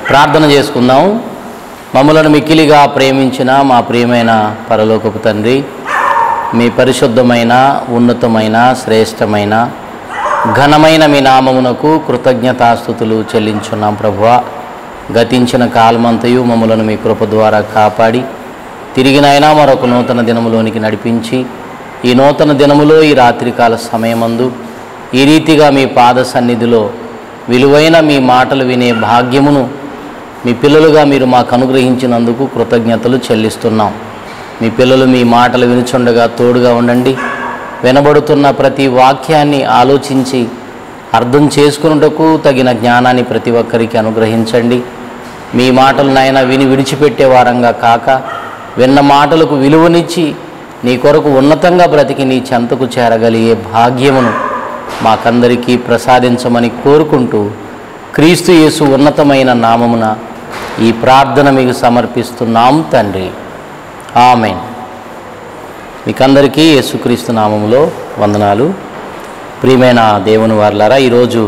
ప్రార్థన చేసుకుందాం మమ్మలను మిక్కిలిగా ప్రేమించిన మా ప్రియమైన పరలోకపు తండ్రి మీ పరిశుద్ధమైన ఉన్నతమైన శ్రేష్టమైన ఘనమైన మీ నామమునకు కృతజ్ఞతాస్థుతులు చెల్లించున్నాం ప్రభువా గతించిన కాలమంతయు మమ్మలను మీ కృప ద్వారా కాపాడి తిరిగినైనా మరొక నూతన దినములోనికి నడిపించి ఈ నూతన దినములో ఈ రాత్రికాల సమయమందు ఈ రీతిగా మీ పాద సన్నిధిలో విలువైన మీ మాటలు వినే భాగ్యమును మీ పిల్లలుగా మీరు మాకు అనుగ్రహించినందుకు కృతజ్ఞతలు చెల్లిస్తున్నాం మీ పిల్లలు మీ మాటలు వినుచుండగా తోడుగా ఉండండి వినబడుతున్న ప్రతి వాక్యాన్ని ఆలోచించి అర్థం చేసుకున్నటకు తగిన జ్ఞానాన్ని ప్రతి ఒక్కరికి అనుగ్రహించండి మీ మాటలు నాయన విని విడిచిపెట్టే వారంగా కాక విన్న మాటలకు విలువనిచ్చి నీ కొరకు ఉన్నతంగా బ్రతికి నీ చెంతకు చేరగలిగే భాగ్యమును మాకందరికీ ప్రసాదించమని కోరుకుంటూ క్రీస్తు యేసు ఉన్నతమైన నామమున ఈ ప్రార్థన మీకు సమర్పిస్తున్నాం తండ్రి ఆమెన్ మీకందరికీ యేసుక్రీస్తు నామములో వందనాలు ప్రియమైన దేవుని వార్లారా ఈరోజు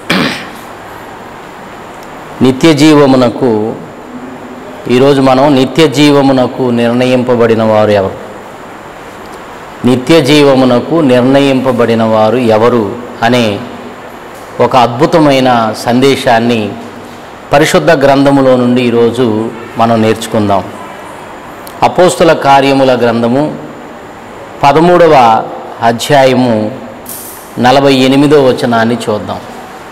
నిత్య జీవమునకు ఈరోజు మనం నిత్య జీవమునకు నిర్ణయింపబడిన వారు ఎవరు నిత్య జీవమునకు నిర్ణయింపబడిన వారు ఎవరు అనే ఒక అద్భుతమైన సందేశాన్ని పరిశుద్ధ గ్రంథములో నుండి ఈరోజు మనం నేర్చుకుందాం అపోస్తుల కార్యముల గ్రంథము పదమూడవ అధ్యాయము నలభై ఎనిమిదో వచనాన్ని చూద్దాం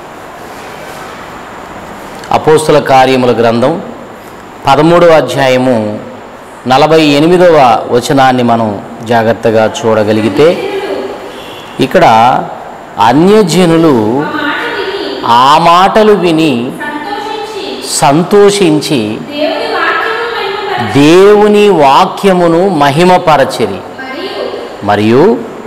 అపోస్తుల కార్యముల గ్రంథం పదమూడవ అధ్యాయము నలభై ఎనిమిదవ వచనాన్ని మనం జాగ్రత్తగా చూడగలిగితే ఇక్కడ అన్యజనులు ఆ మాటలు విని సంతోషించి దేవుని వాక్యమును మహిమపరచిరి మరియు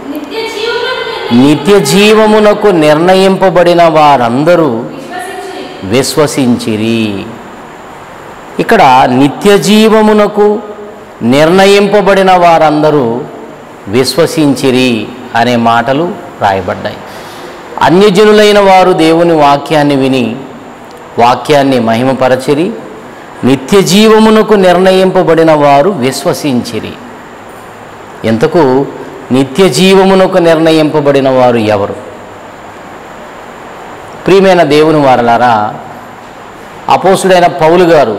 నిత్య జీవమునకు నిర్ణయింపబడిన వారందరూ విశ్వసించిరి ఇక్కడ నిత్య జీవమునకు నిర్ణయింపబడిన వారందరూ విశ్వసించిరి అనే మాటలు రాయబడ్డాయి అన్యజనులైన వారు దేవుని వాక్యాన్ని విని వాక్యాన్ని మహిమపరచిరి నిత్య జీవమునకు నిర్ణయింపబడిన వారు విశ్వసించిరి ఎంతకు నిత్య జీవమునకు నిర్ణయింపబడిన వారు ఎవరు ప్రియమైన దేవుని వారలారా అపోసుడైన పౌలు గారు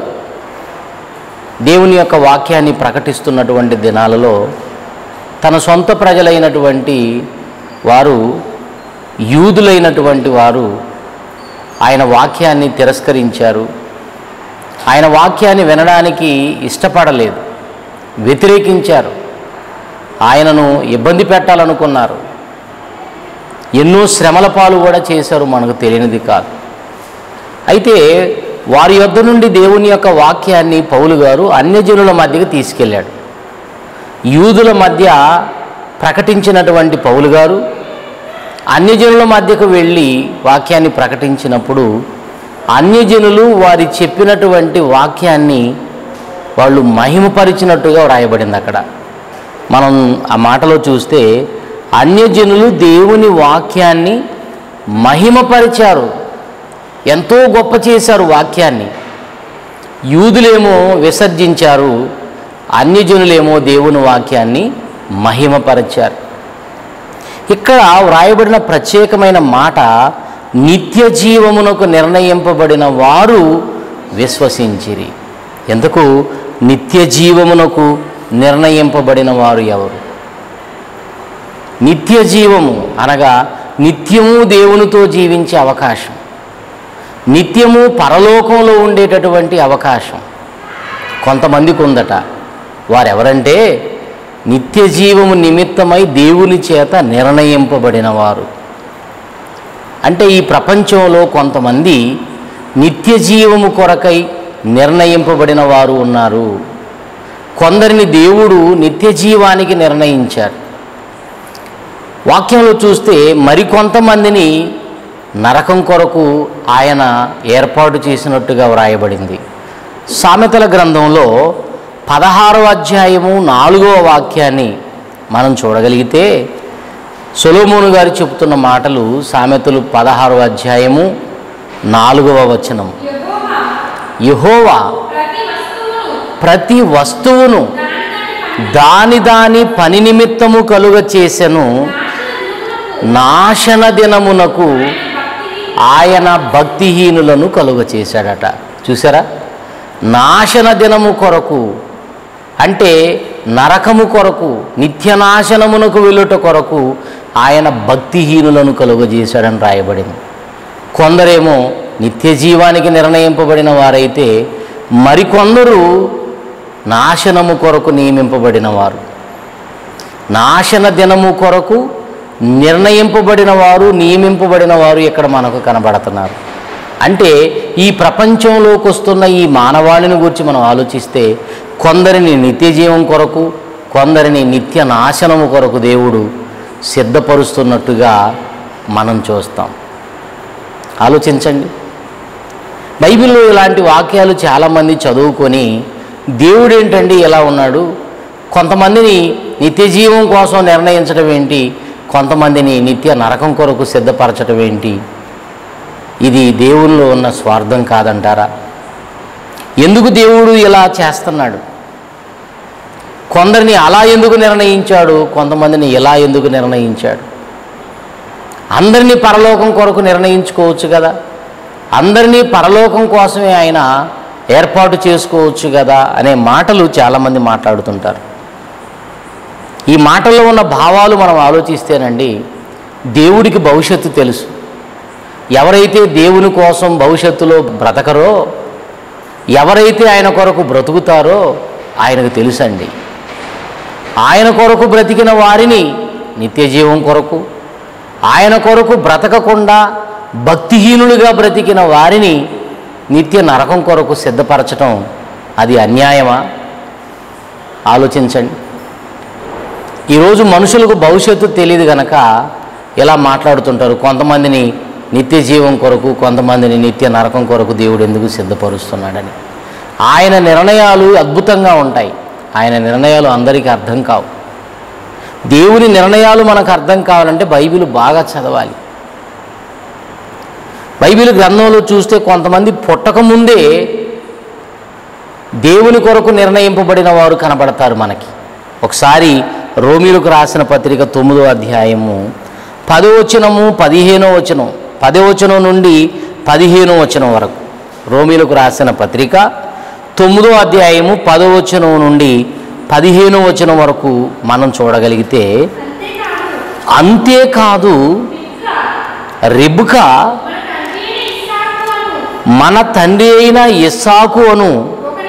దేవుని యొక్క వాక్యాన్ని ప్రకటిస్తున్నటువంటి దినాలలో తన సొంత ప్రజలైనటువంటి వారు యూదులైనటువంటి వారు ఆయన వాక్యాన్ని తిరస్కరించారు ఆయన వాక్యాన్ని వినడానికి ఇష్టపడలేదు వ్యతిరేకించారు ఆయనను ఇబ్బంది పెట్టాలనుకున్నారు ఎన్నో శ్రమల పాలు కూడా చేశారు మనకు తెలియనిది కాదు అయితే వారి యొద్ద నుండి దేవుని యొక్క వాక్యాన్ని పౌలు గారు అన్యజనుల మధ్యకి తీసుకెళ్ళాడు యూదుల మధ్య ప్రకటించినటువంటి పౌలు గారు అన్యజనుల మధ్యకు వెళ్ళి వాక్యాన్ని ప్రకటించినప్పుడు అన్యజనులు వారి చెప్పినటువంటి వాక్యాన్ని వాళ్ళు మహిమపరిచినట్టుగా వ్రాయబడింది అక్కడ మనం ఆ మాటలో చూస్తే అన్యజనులు దేవుని వాక్యాన్ని మహిమపరిచారు ఎంతో గొప్ప చేశారు వాక్యాన్ని యూదులేమో విసర్జించారు అన్యజనులేమో దేవుని వాక్యాన్ని మహిమపరిచారు ఇక్కడ వ్రాయబడిన ప్రత్యేకమైన మాట నిత్య జీవమునకు నిర్ణయింపబడిన వారు విశ్వసించిరి ఎందుకు నిత్య జీవమునకు నిర్ణయింపబడిన వారు ఎవరు నిత్య జీవము అనగా నిత్యము దేవునితో జీవించే అవకాశం నిత్యము పరలోకంలో ఉండేటటువంటి అవకాశం కొంతమందికి ఉందట వారెవరంటే నిత్య జీవము నిమిత్తమై దేవుని చేత నిర్ణయింపబడిన వారు అంటే ఈ ప్రపంచంలో కొంతమంది నిత్య జీవము కొరకై నిర్ణయింపబడిన వారు ఉన్నారు కొందరిని దేవుడు నిత్య జీవానికి నిర్ణయించారు వాక్యంలో చూస్తే మరికొంతమందిని నరకం కొరకు ఆయన ఏర్పాటు చేసినట్టుగా వ్రాయబడింది సామెతల గ్రంథంలో పదహారవ అధ్యాయము నాలుగవ వాక్యాన్ని మనం చూడగలిగితే సొలోమోను గారు చెబుతున్న మాటలు సామెతలు పదహారవ అధ్యాయము నాలుగవ వచనం యెహోవా ప్రతి వస్తువును ప్రతి వస్తువును దాని దాని పని దాని దాని పని నిమిత్తము కలుగ చేసెను నాశన దినమునకు నాశన దినమునకు ఆయన భక్తిని ఆయన భక్తిహీనులను కలుగ చేశాడట చూసారా నాశన దినము కొరకు అంటే నరకము కొరకు నిత్యనాశనమునకు వెళ్ళుట కొరకు ఆయన భక్తిహీనులను కలుగజేశాడని రాయబడింది కొందరేమో నిత్య జీవానికి నిర్ణయింపబడిన వారైతే మరికొందరు నాశనము కొరకు నియమింపబడిన వారు నాశన దినము కొరకు నిర్ణయింపబడిన వారు నియమింపబడిన వారు ఇక్కడ మనకు కనబడుతున్నారు అంటే ఈ ప్రపంచంలోకి వస్తున్న ఈ మానవాళిని గురించి మనం ఆలోచిస్తే కొందరిని నిత్య జీవం కొరకు కొందరిని నిత్య నాశనము కొరకు దేవుడు సిద్ధపరుస్తున్నట్టుగా మనం చూస్తాం ఆలోచించండి బైబిల్లో ఇలాంటి వాక్యాలు చాలామంది చదువుకొని దేవుడు ఏంటండి ఇలా ఉన్నాడు కొంతమందిని నిత్య జీవం కోసం నిర్ణయించడం ఏంటి కొంతమందిని నిత్య నరకం కొరకు సిద్ధపరచడం ఏంటి ఇది దేవుల్లో ఉన్న స్వార్థం కాదంటారా ఎందుకు దేవుడు ఇలా చేస్తున్నాడు కొందరిని అలా ఎందుకు నిర్ణయించాడు కొంతమందిని ఇలా ఎందుకు నిర్ణయించాడు అందరినీ పరలోకం కొరకు నిర్ణయించుకోవచ్చు కదా అందరినీ పరలోకం కోసమే ఆయన ఏర్పాటు చేసుకోవచ్చు కదా అనే మాటలు చాలామంది మాట్లాడుతుంటారు ఈ మాటల్లో ఉన్న భావాలు మనం ఆలోచిస్తేనండి దేవుడికి భవిష్యత్తు తెలుసు ఎవరైతే దేవుని కోసం భవిష్యత్తులో బ్రతకరో ఎవరైతే ఆయన కొరకు బ్రతుకుతారో ఆయనకు తెలుసండి ఆయన కొరకు బ్రతికిన వారిని నిత్య జీవం కొరకు ఆయన కొరకు బ్రతకకుండా భక్తిహీనులుగా బ్రతికిన వారిని నిత్య నరకం కొరకు సిద్ధపరచటం అది అన్యాయమా ఆలోచించండి ఈరోజు మనుషులకు భవిష్యత్తు తెలియదు గనక ఇలా మాట్లాడుతుంటారు కొంతమందిని నిత్య జీవం కొరకు కొంతమందిని నిత్య నరకం కొరకు దేవుడు ఎందుకు సిద్ధపరుస్తున్నాడని ఆయన నిర్ణయాలు అద్భుతంగా ఉంటాయి ఆయన నిర్ణయాలు అందరికీ అర్థం కావు దేవుని నిర్ణయాలు మనకు అర్థం కావాలంటే బైబిల్ బాగా చదవాలి బైబిల్ గ్రంథంలో చూస్తే కొంతమంది పుట్టక ముందే దేవుని కొరకు నిర్ణయింపబడిన వారు కనబడతారు మనకి ఒకసారి రోమిలకు రాసిన పత్రిక తొమ్మిదో అధ్యాయము పదో వచనము పదిహేనో వచనం పదో వచనం నుండి పదిహేనో వచనం వరకు రోమిలకు రాసిన పత్రిక తొమ్మిదో అధ్యాయము పదో వచనం నుండి పదిహేనో వచనం వరకు మనం చూడగలిగితే అంతేకాదు అంతేకాదు ఇంకా రిబ్కా మన తండ్రి అయిన ఇస్సాకు మన తండ్రి అయిన ఇస్సాకు అను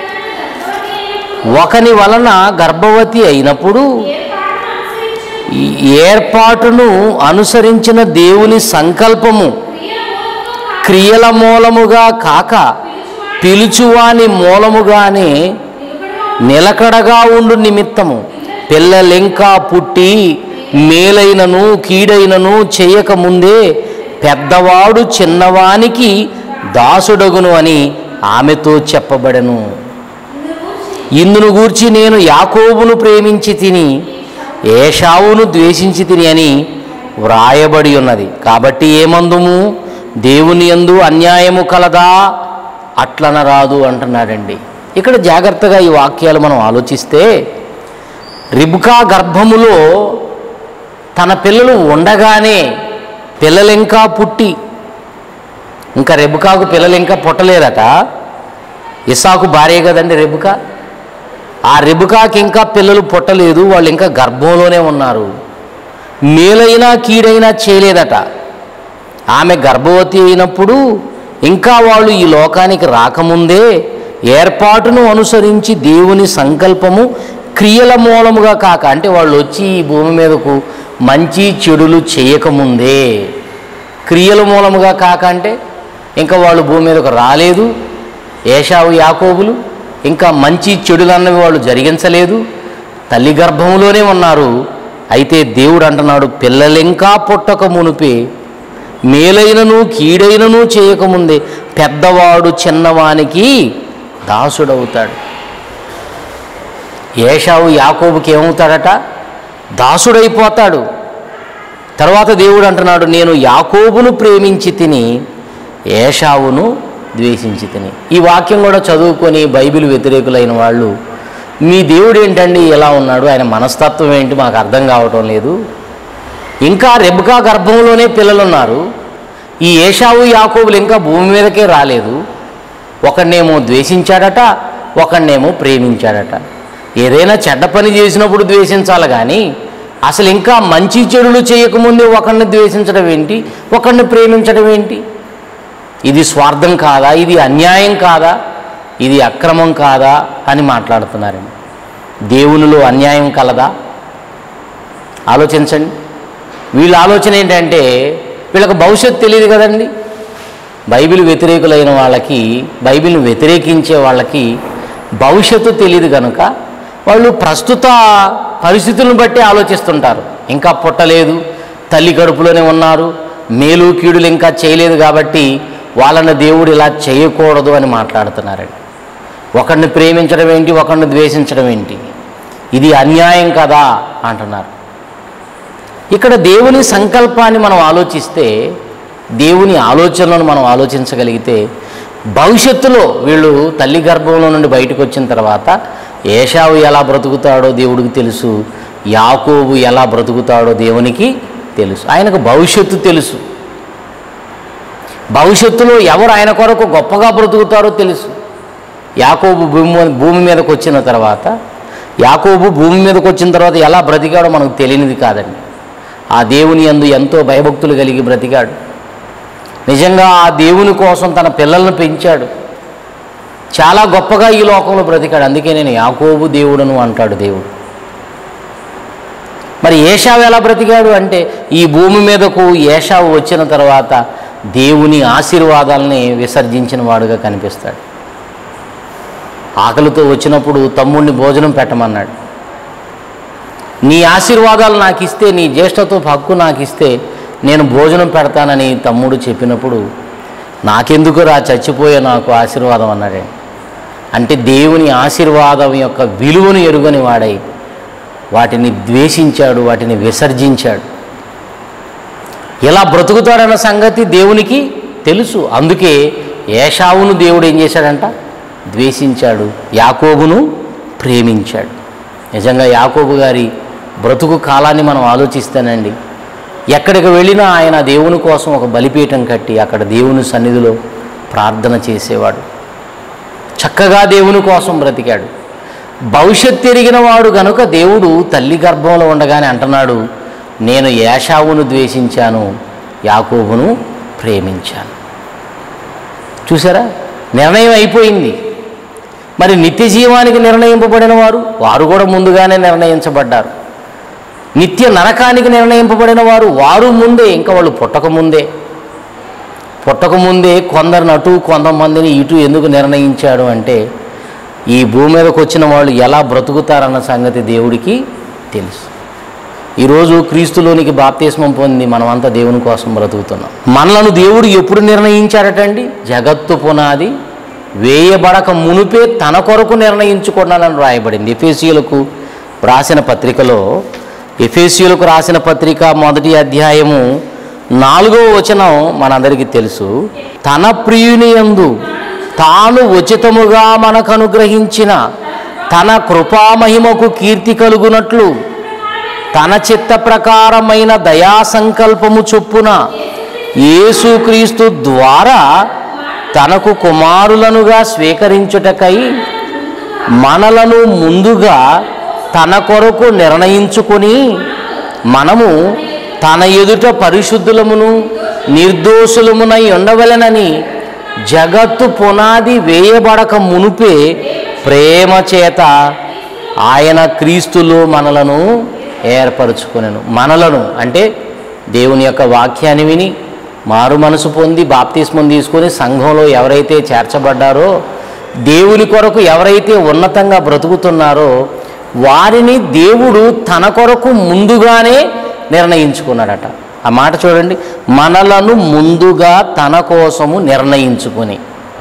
ఒకని వలన గర్భవతి అయినప్పుడు ఒకని వలన గర్భవతి అయినప్పుడు ఏర్పాటును అనుసరించి ఈ ఏర్పాటును అనుసరించిన దేవుని సంకల్పము క్రియ మూలముగా క్రియల మూలముగా కాక కాక పిలుచువాని పిలుచువాని మూలముగానే నిలబడగా నిలకడగా ఉండు నిమిత్తము పిల్లలింకా పుట్టి మేలైనను కీడైనను చేయకముందే పెద్దవాడు చిన్నవానికి దాసుడగును అని ఆమెతో చెప్పబడెను ఇందును గూర్చి నేను యాకోబును ప్రేమించి తిని ఏషావును ద్వేషించి తిని అని వ్రాయబడి ఉన్నది కాబట్టి ఏమందుము దేవుని యందు అన్యాయము కలదా అట్లనరాదు అంటున్నాడండి ఇక్కడ జాగ్రత్తగా ఈ వాక్యాలు మనం ఆలోచిస్తే రిబ్కా గర్భములో తన పిల్లలు ఉండగానే పిల్లలు ఇంకా పుట్టి ఇంకా రెబుకాకు పిల్లలు ఇంకా పుట్టలేదట ఇసాకు భార్య కదండి రెబుకా ఆ రెబుకాకి ఇంకా పిల్లలు పుట్టలేదు వాళ్ళు ఇంకా గర్భంలోనే ఉన్నారు మేలైనా కీడైనా చేయలేదట ఆమె గర్భవతి అయినప్పుడు ఇంకా వాళ్ళు ఈ లోకానికి రాకముందే ఏర్పాటును అనుసరించి దేవుని సంకల్పము క్రియల మూలముగా కాక అంటే వాళ్ళు వచ్చి ఈ భూమి మీదకు మంచి చెడులు చేయకముందే క్రియల మూలముగా కాక అంటే ఇంకా వాళ్ళు భూమి మీదకు రాలేదు ఏషావు యాకోబులు ఇంకా మంచి చెడులు అన్నవి వాళ్ళు జరిగించలేదు తల్లి గర్భంలోనే ఉన్నారు అయితే దేవుడు అంటున్నాడు పిల్లలింకా పుట్టక మునిపే మేలైనను కీడైనను చేయకముందే పెద్దవాడు చిన్నవానికి దాసుడవుతాడు ఏషావు యాకోబుకి ఏమవుతాడట దాసుడైపోతాడు తర్వాత దేవుడు అంటున్నాడు నేను యాకోబును ప్రేమించి తిని ఏషావును ద్వేషించి తిని ఈ వాక్యం కూడా చదువుకొని బైబిల్ వ్యతిరేకులైన వాళ్ళు మీ దేవుడు ఏంటండి ఎలా ఉన్నాడు ఆయన మనస్తత్వం ఏంటి మాకు అర్థం కావటం లేదు ఇంకా రెబ్కా గర్భంలోనే పిల్లలు ఉన్నారు ఈ ఏషావు యాకోబులు ఇంకా భూమి మీదకే రాలేదు ఒకడినేమో ద్వేషించాడట ఒకడినేమో ప్రేమించాడట ఏదైనా చెడ్డ పని చేసినప్పుడు ద్వేషించాలి కానీ అసలు ఇంకా మంచి చెడులు చేయకముందే ఒకరిని ద్వేషించడం ఏంటి ఒకరిని ప్రేమించడం ఏంటి ఇది స్వార్థం కాదా ఇది అన్యాయం కాదా ఇది అక్రమం కాదా అని మాట్లాడుతున్నారండి దేవునిలో అన్యాయం కలదా ఆలోచించండి వీళ్ళ ఆలోచన ఏంటంటే వీళ్ళకి భవిష్యత్తు తెలియదు కదండి బైబిల్ వ్యతిరేకులైన వాళ్ళకి బైబిల్ని వ్యతిరేకించే వాళ్ళకి భవిష్యత్తు తెలియదు కనుక వాళ్ళు ప్రస్తుత పరిస్థితులను బట్టి ఆలోచిస్తుంటారు ఇంకా పుట్టలేదు తల్లి కడుపులోనే ఉన్నారు మేలు కీడులు ఇంకా చేయలేదు కాబట్టి వాళ్ళని దేవుడు ఇలా చేయకూడదు అని మాట్లాడుతున్నారండి ఒకరిని ప్రేమించడం ఏంటి ఒకరిని ద్వేషించడం ఏంటి ఇది అన్యాయం కదా అంటున్నారు ఇక్కడ దేవుని సంకల్పాన్ని మనం ఆలోచిస్తే దేవుని ఆలోచనలను మనం ఆలోచించగలిగితే భవిష్యత్తులో వీళ్ళు తల్లి గర్భంలో నుండి బయటకు వచ్చిన తర్వాత ఏషావు ఎలా బ్రతుకుతాడో దేవుడికి తెలుసు యాకోబు ఎలా బ్రతుకుతాడో దేవునికి తెలుసు ఆయనకు భవిష్యత్తు తెలుసు భవిష్యత్తులో ఎవరు ఆయన కొరకు గొప్పగా బ్రతుకుతారో తెలుసు యాకోబు భూమి భూమి మీదకి వచ్చిన తర్వాత యాకోబు భూమి మీదకి వచ్చిన తర్వాత ఎలా బ్రతికాడో మనకు తెలియనిది కాదండి ఆ దేవుని యందు ఎంతో భయభక్తులు కలిగి బ్రతికాడు నిజంగా ఆ దేవుని కోసం తన పిల్లలను పెంచాడు చాలా గొప్పగా ఈ లోకంలో బ్రతికాడు అందుకే నేను యాకోబు దేవుడను అంటాడు దేవుడు మరి ఏషావు ఎలా బ్రతికాడు అంటే ఈ భూమి మీదకు ఏషావు వచ్చిన తర్వాత దేవుని ఆశీర్వాదాలని విసర్జించిన వాడుగా కనిపిస్తాడు ఆకలితో వచ్చినప్పుడు తమ్ముడిని భోజనం పెట్టమన్నాడు నీ ఆశీర్వాదాలు నాకు ఇస్తే నీ జ్యేష్ఠతో హక్కు నాకు ఇస్తే నేను భోజనం పెడతానని తమ్ముడు చెప్పినప్పుడు నాకెందుకు రా చచ్చిపోయే నాకు ఆశీర్వాదం అన్నాడే అంటే దేవుని ఆశీర్వాదం యొక్క విలువను ఎరుగని వాడై వాటిని ద్వేషించాడు వాటిని విసర్జించాడు ఇలా బ్రతుకుతాడన్న సంగతి దేవునికి తెలుసు అందుకే ఏషావును దేవుడు ఏం చేశాడంట ద్వేషించాడు యాకోబును ప్రేమించాడు నిజంగా యాకోబు గారి బ్రతుకు కాలాన్ని మనం ఆలోచిస్తేనండి ఎక్కడికి వెళ్ళినా ఆయన దేవుని కోసం ఒక బలిపీఠం కట్టి అక్కడ దేవుని సన్నిధిలో ప్రార్థన చేసేవాడు చక్కగా దేవుని కోసం బ్రతికాడు భవిష్యత్తు ఎరిగిన వాడు గనుక దేవుడు తల్లి గర్భంలో ఉండగానే అంటున్నాడు నేను ఏషావును ద్వేషించాను యాకోబును ప్రేమించాను చూసారా నిర్ణయం అయిపోయింది మరి నిత్య జీవానికి నిర్ణయింపబడిన వారు వారు కూడా ముందుగానే నిర్ణయించబడ్డారు నిత్య నరకానికి నిర్ణయింపబడిన వారు వారు ముందే ఇంకా వాళ్ళు పుట్టక ముందే పుట్టక ముందే కొందరిని అటు కొంతమందిని ఇటు ఎందుకు నిర్ణయించాడు అంటే ఈ భూమి మీదకి వచ్చిన వాళ్ళు ఎలా బ్రతుకుతారన్న సంగతి దేవుడికి తెలుసు ఈరోజు క్రీస్తులోనికి బాప్తిస్మం పొంది మనమంతా దేవుని కోసం బ్రతుకుతున్నాం మనలను దేవుడు ఎప్పుడు నిర్ణయించాడటండి జగత్తు పునాది వేయబడక మునుపే తన కొరకు నిర్ణయించుకున్నానని రాయబడింది ఎఫేసియులకు రాసిన పత్రికలో ఎఫేసియులకు రాసిన పత్రిక మొదటి అధ్యాయము నాలుగో వచనం మనందరికీ తెలుసు తన ప్రియుని యందు తాను ఉచితముగా మనకు అనుగ్రహించిన తన కృపామహిమకు కీర్తి కలుగునట్లు తన చిత్త ప్రకారమైన దయా సంకల్పము చొప్పున యేసుక్రీస్తు ద్వారా తనకు కుమారులనుగా స్వీకరించుటకై మనలను ముందుగా తన కొరకు నిర్ణయించుకొని మనము తన ఎదుట పరిశుద్ధులమును నిర్దోషులమునై ఉండవలెనని జగత్తు పునాది వేయబడక మునుపే ప్రేమ చేత ఆయన క్రీస్తులో మనలను ఏర్పరచుకునను మనలను అంటే దేవుని యొక్క వాక్యాన్ని విని మారు మనసు పొంది బాప్తిస్మం తీసుకొని సంఘంలో ఎవరైతే చేర్చబడ్డారో దేవుని కొరకు ఎవరైతే ఉన్నతంగా బ్రతుకుతున్నారో వారిని దేవుడు తన కొరకు ముందుగానే నిర్ణయించుకున్నాడట ఆ మాట చూడండి మనలను ముందుగా తన కోసము నిర్ణయించుకొని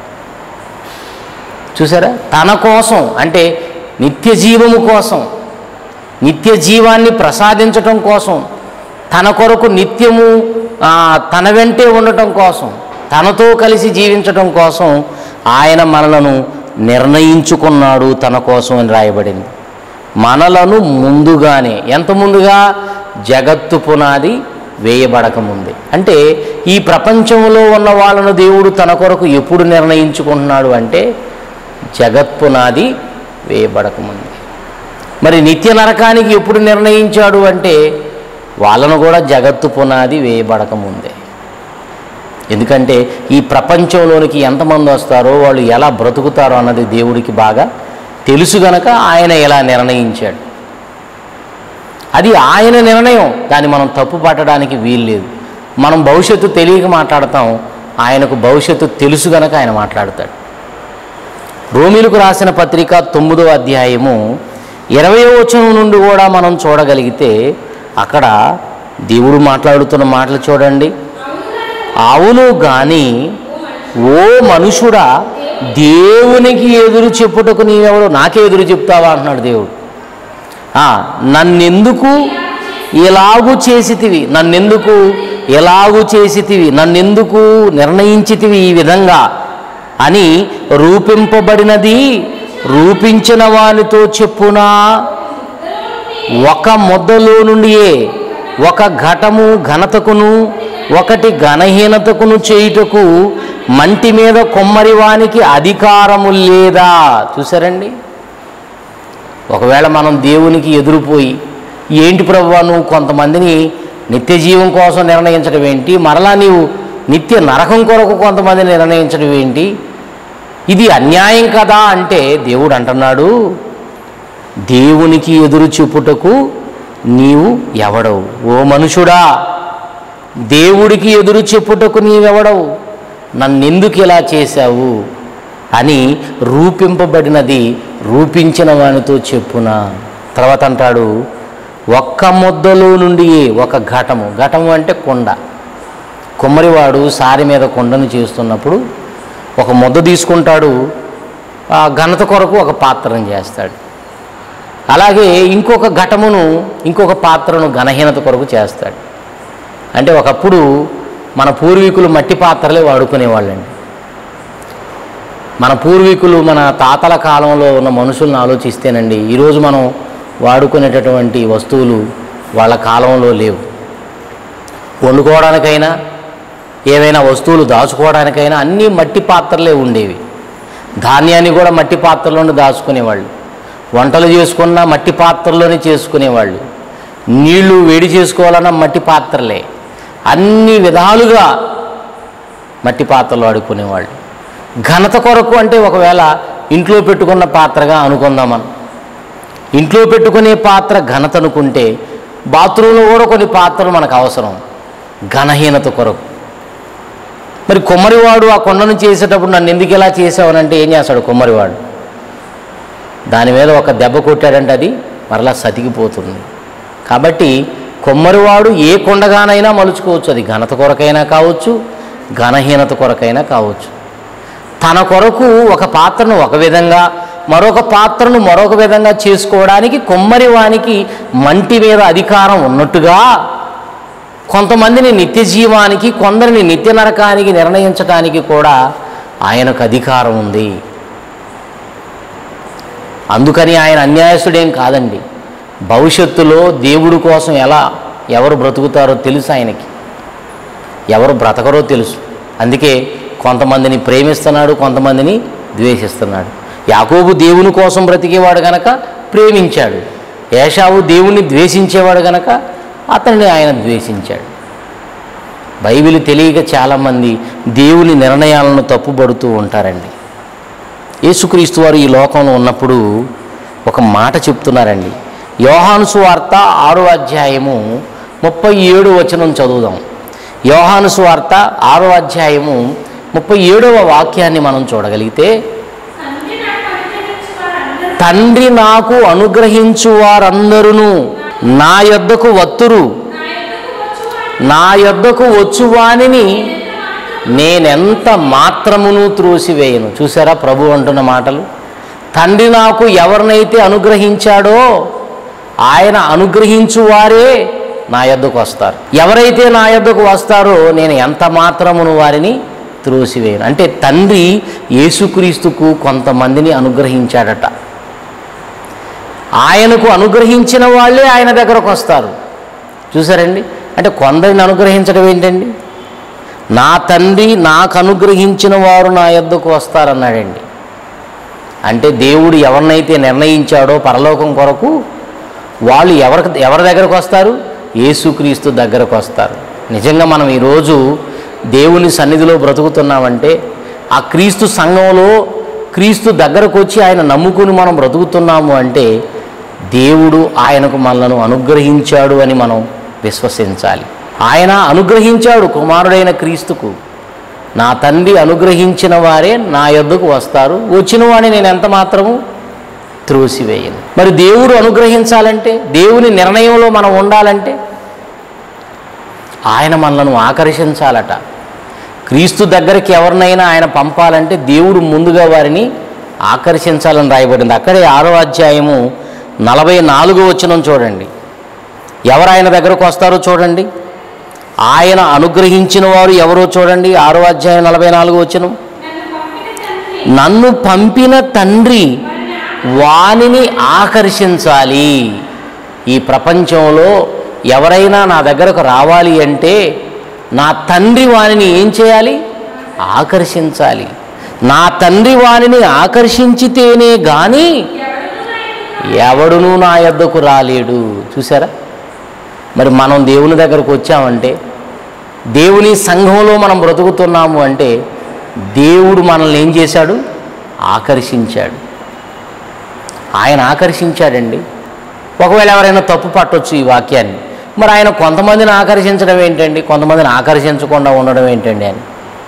చూసారా తన కోసం అంటే నిత్య జీవము కోసం నిత్య జీవాన్ని ప్రసాదించటం కోసం తన కొరకు నిత్యము ఆ, తన వెంటే ఉండటం కోసం తనతో కలిసి జీవించడం కోసం ఆయన మనలను నిర్ణయించుకున్నాడు తన కోసం అని రాయబడింది మనలను ముందుగానే ఎంత ముందుగా జగత్తు పునాది వేయబడక ముందే అంటే ఈ ప్రపంచంలో ఉన్న వాళ్ళను దేవుడు తన కొరకు ఎప్పుడు నిర్ణయించుకుంటున్నాడు అంటే జగత్పునాది వేయబడక ముందే మరి నిత్య నరకానికి ఎప్పుడు నిర్ణయించాడు అంటే వాళ్ళను కూడా జగత్తు పునాది వేయబడక ముందే ఎందుకంటే ఈ ప్రపంచంలోనికి ఎంతమంది వస్తారో వాళ్ళు ఎలా బ్రతుకుతారో అన్నది దేవుడికి బాగా తెలుసు గనక ఆయన ఎలా నిర్ణయించాడు అది ఆయన నిర్ణయం దాన్ని మనం తప్పు పట్టడానికి వీల్లేదు మనం భవిష్యత్తు తెలియక మాట్లాడతాం ఆయనకు భవిష్యత్తు తెలుసు గనక ఆయన మాట్లాడతాడు రోమిలకు రాసిన పత్రిక తొమ్మిదో అధ్యాయము ఇరవై వచనం నుండి కూడా మనం చూడగలిగితే అక్కడ దేవుడు మాట్లాడుతున్న మాటలు చూడండి అవును గాని ఓ మనుషుడా దేవునికి ఎదురు చెప్పుటకు నీవెవడు నాకే ఎదురు చెప్తావా అంటున్నాడు దేవుడు ఆ, నన్నెందుకు ఇలాగు చేసితివి నన్నెందుకు ఎలాగు చేసితివి నన్నెందుకు నిర్ణయించితివి ఈ విధంగా అని రూపింపబడినది రూపించిన వానితో చెప్పునా ఒక ముద్దలో నుండియే ఒక ఘటము ఘనతకును ఒకటి ఘనహీనతకును చేయుటకు మంటి మీద కొమ్మరి వానికి అధికారము లేదా చూసారండి ఒకవేళ మనం దేవునికి ఎదురుపోయి ఏంటి ప్రభువా నువ్వు కొంతమందిని నిత్య జీవం కోసం నిర్ణయించడం ఏంటి మరలా నీవు నిత్య నరకం కొరకు కొంతమందిని నిర్ణయించడం ఏంటి ఇది అన్యాయం కదా అంటే దేవుడు అంటున్నాడు దేవునికి ఎదురు చెప్పుటకు నీవు ఎవడవు ఓ మనుషుడా దేవుడికి ఎదురు చెప్పుటకు నీవెవడవు నన్నెందుకు ఇలా చేశావు అని రూపింపబడినది రూపించిన వానితో చెప్పునా తర్వాత అంటాడు ఒక్క ముద్దలో నుండి ఒక ఘటము ఘటము అంటే కొండ కుమ్మరివాడు సారి మీద కొండను చేస్తున్నప్పుడు ఒక ముద్ద తీసుకుంటాడు ఆ ఘనత కొరకు ఒక పాత్రను చేస్తాడు అలాగే ఇంకొక ఘటమును ఇంకొక పాత్రను ఘనహీనత కొరకు చేస్తాడు అంటే ఒకప్పుడు మన పూర్వీకులు మట్టి పాత్రలే వాడుకునేవాళ్ళండి మన పూర్వీకులు మన తాతల కాలంలో ఉన్న మనుషులను ఆలోచిస్తేనండి ఈరోజు మనం వాడుకునేటటువంటి వస్తువులు వాళ్ళ కాలంలో లేవు వండుకోవడానికైనా ఏవైనా వస్తువులు దాచుకోవడానికైనా అన్నీ మట్టి పాత్రలే ఉండేవి ధాన్యాన్ని కూడా మట్టి పాత్రలోనే దాచుకునేవాళ్ళు వంటలు చేసుకున్నా మట్టి పాత్రలోనే చేసుకునేవాళ్ళు నీళ్లు వేడి చేసుకోవాలన్నా మట్టి పాత్రలే అన్ని విధాలుగా మట్టి పాత్రలు వాడుకునేవాళ్ళు ఘనత కొరకు అంటే ఒకవేళ ఇంట్లో పెట్టుకున్న పాత్రగా అనుకుందాం మనం ఇంట్లో పెట్టుకునే పాత్ర ఘనత అనుకుంటే బాత్రూంలో కూడా కొన్ని పాత్రలు మనకు అవసరం ఘనహీనత కొరకు మరి కొమ్మరివాడు ఆ కొండను చేసేటప్పుడు నన్ను ఎందుకు ఇలా చేసావనంటే ఏం చేస్తాడు కొమ్మరివాడు దాని మీద ఒక దెబ్బ కొట్టాడంటే అది మరలా సతికిపోతుంది కాబట్టి కొమ్మరివాడు ఏ కొండగానైనా మలుచుకోవచ్చు అది ఘనత కొరకైనా కావచ్చు ఘనహీనత కొరకైనా కావచ్చు తన కొరకు ఒక పాత్రను ఒక విధంగా మరొక పాత్రను మరొక విధంగా చేసుకోవడానికి కొమ్మరి వానికి మంటి మీద అధికారం ఉన్నట్టుగా కొంతమందిని నిత్య జీవానికి కొందరిని నిత్య నరకానికి నిర్ణయించడానికి కూడా ఆయనకు అధికారం ఉంది అందుకని ఆయన అన్యాయస్తుడేం కాదండి భవిష్యత్తులో దేవుడి కోసం ఎలా ఎవరు బ్రతుకుతారో తెలుసు ఆయనకి ఎవరు బ్రతకరో తెలుసు అందుకే కొంతమందిని ప్రేమిస్తున్నాడు కొంతమందిని ద్వేషిస్తున్నాడు యాకోబు దేవుని కోసం బ్రతికేవాడు గనక ప్రేమించాడు ఏషావు దేవుణ్ణి ద్వేషించేవాడు గనక అతన్ని ఆయన ద్వేషించాడు బైబిల్ తెలియక చాలామంది దేవుని నిర్ణయాలను తప్పుబడుతూ ఉంటారండి యేసుక్రీస్తు వారు ఈ లోకంలో ఉన్నప్పుడు ఒక మాట చెప్తున్నారండి యోహాను సువార్త ఆరో అధ్యాయము ముప్పై ఏడు వచనం చదువుదాం యోహాను సువార్త ఆరో అధ్యాయము ముప్పై ఏడవ వాక్యాన్ని మనం చూడగలిగితే తండ్రి నాకు అనుగ్రహించు వారందరూ తండ్రి నాకు అనుగ్రహించు వారందరూ నా యొద్దకు వత్తురు నా యొద్దకు వచ్చు నా యొద్దకు వచ్చువానిని నేనెంత మాత్రమును త్రోసివేయను చూసారా ప్రభు అంటున్న మాటలు తండ్రి నాకు ఎవరినైతే అనుగ్రహించాడో ఆయన అనుగ్రహించు వారే నా యొద్దకు వస్తారు ఎవరైతే నా యొద్దకు వస్తారో నేను ఎంత మాత్రమును వారిని త్రోసివేయను అంటే తండ్రి యేసుక్రీస్తుకు కొంతమందిని అనుగ్రహించాడట ఆయనకు అనుగ్రహించిన వాళ్ళే ఆయన దగ్గరకు వస్తారు చూసారండి అంటే కొందరిని అనుగ్రహించడం ఏంటండి నా తండ్రి నాకు అనుగ్రహించిన వారు నా యొద్దకు వస్తారన్నాడండి అంటే దేవుడు ఎవరినైతే నిర్ణయించాడో పరలోకం కొరకు వాళ్ళు ఎవరికి ఎవరి దగ్గరకు వస్తారు యేసుక్రీస్తు దగ్గరకు వస్తారు నిజంగా మనం ఈరోజు దేవుని సన్నిధిలో బ్రతుకుతున్నామంటే ఆ క్రీస్తు సంఘంలో క్రీస్తు దగ్గరకు వచ్చి ఆయన నమ్ముకుని మనం బ్రతుకుతున్నాము అంటే దేవుడు ఆయనకు మనలను అనుగ్రహించాడు అని మనం విశ్వసించాలి ఆయన అనుగ్రహించాడు కుమారుడైన క్రీస్తుకు నా తండ్రి అనుగ్రహించిన వారే నా యొద్దకు వస్తారు వచ్చిన వాడిని నేను ఎంత మాత్రము త్రోసివేయను మరి దేవుడు అనుగ్రహించాలంటే దేవుని నిర్ణయంలో మనం ఉండాలంటే ఆయన మనలను ఆకర్షించాలట క్రీస్తు దగ్గరికి ఎవరినైనా ఆయన పంపాలంటే దేవుడు ముందుగా వారిని ఆకర్షించాలని రాయబడింది అక్కడే ఆరో అధ్యాయము నలభై నాలుగో వచనం చూడండి ఎవరు ఆయన దగ్గరకు వస్తారో చూడండి ఆయన అనుగ్రహించిన వారు ఎవరో చూడండి ఆరో అధ్యాయం నలభై నాలుగు వచనం నన్ను పంపిన నన్ను పంపిన తండ్రి తండ్రి వానిని ఆకర్షించాలి ఈ ప్రపంచంలో ఎవరైనా నా దగ్గరకు రావాలి అంటే నా తండ్రి వానిని ఏం చేయాలి ఆకర్షించాలి నా తండ్రి వానిని ఆకర్షించితేనే కానీ ఎవడునూ నా యొద్దకు రాలేడు చూసారా మరి మనం దేవుని దగ్గరకు వచ్చామంటే దేవుని సంఘంలో మనం బ్రతుకుతున్నాము అంటే దేవుడు మనల్ని ఏం చేశాడు ఆకర్షించాడు ఆయన ఆకర్షించాడండి ఒకవేళ ఎవరైనా తప్పు పట్టొచ్చు ఈ వాక్యాన్ని మరి ఆయన కొంతమందిని ఆకర్షించడం ఏంటండి కొంతమందిని ఆకర్షించకుండా ఉండడం ఏంటండి అని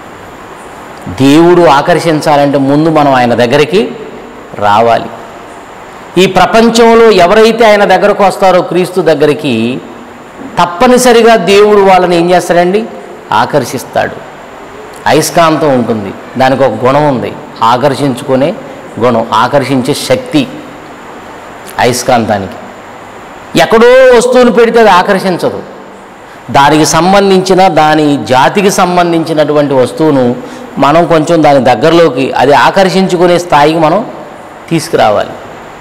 దేవుడు ఆకర్షించాలంటే ముందు మనం ఆయన దగ్గరికి రావాలి ఈ ప్రపంచంలో ఎవరైతే ఆయన దగ్గరకు వస్తారో క్రీస్తు దగ్గరికి తప్పనిసరిగా దేవుడు వాళ్ళని ఏం చేస్తాడండి ఆకర్షిస్తాడు అయస్కాంతం ఉంటుంది దానికి ఒక గుణం ఉంది ఆకర్షించుకునే గుణం ఆకర్షించే శక్తి అయస్కాంతానికి ఎక్కడో వస్తువుని పెడితే అది ఆకర్షించదు దానికి సంబంధించిన దాని జాతికి సంబంధించినటువంటి వస్తువును మనం కొంచెం దాని దగ్గరలోకి అది ఆకర్షించుకునే స్థాయికి మనం తీసుకురావాలి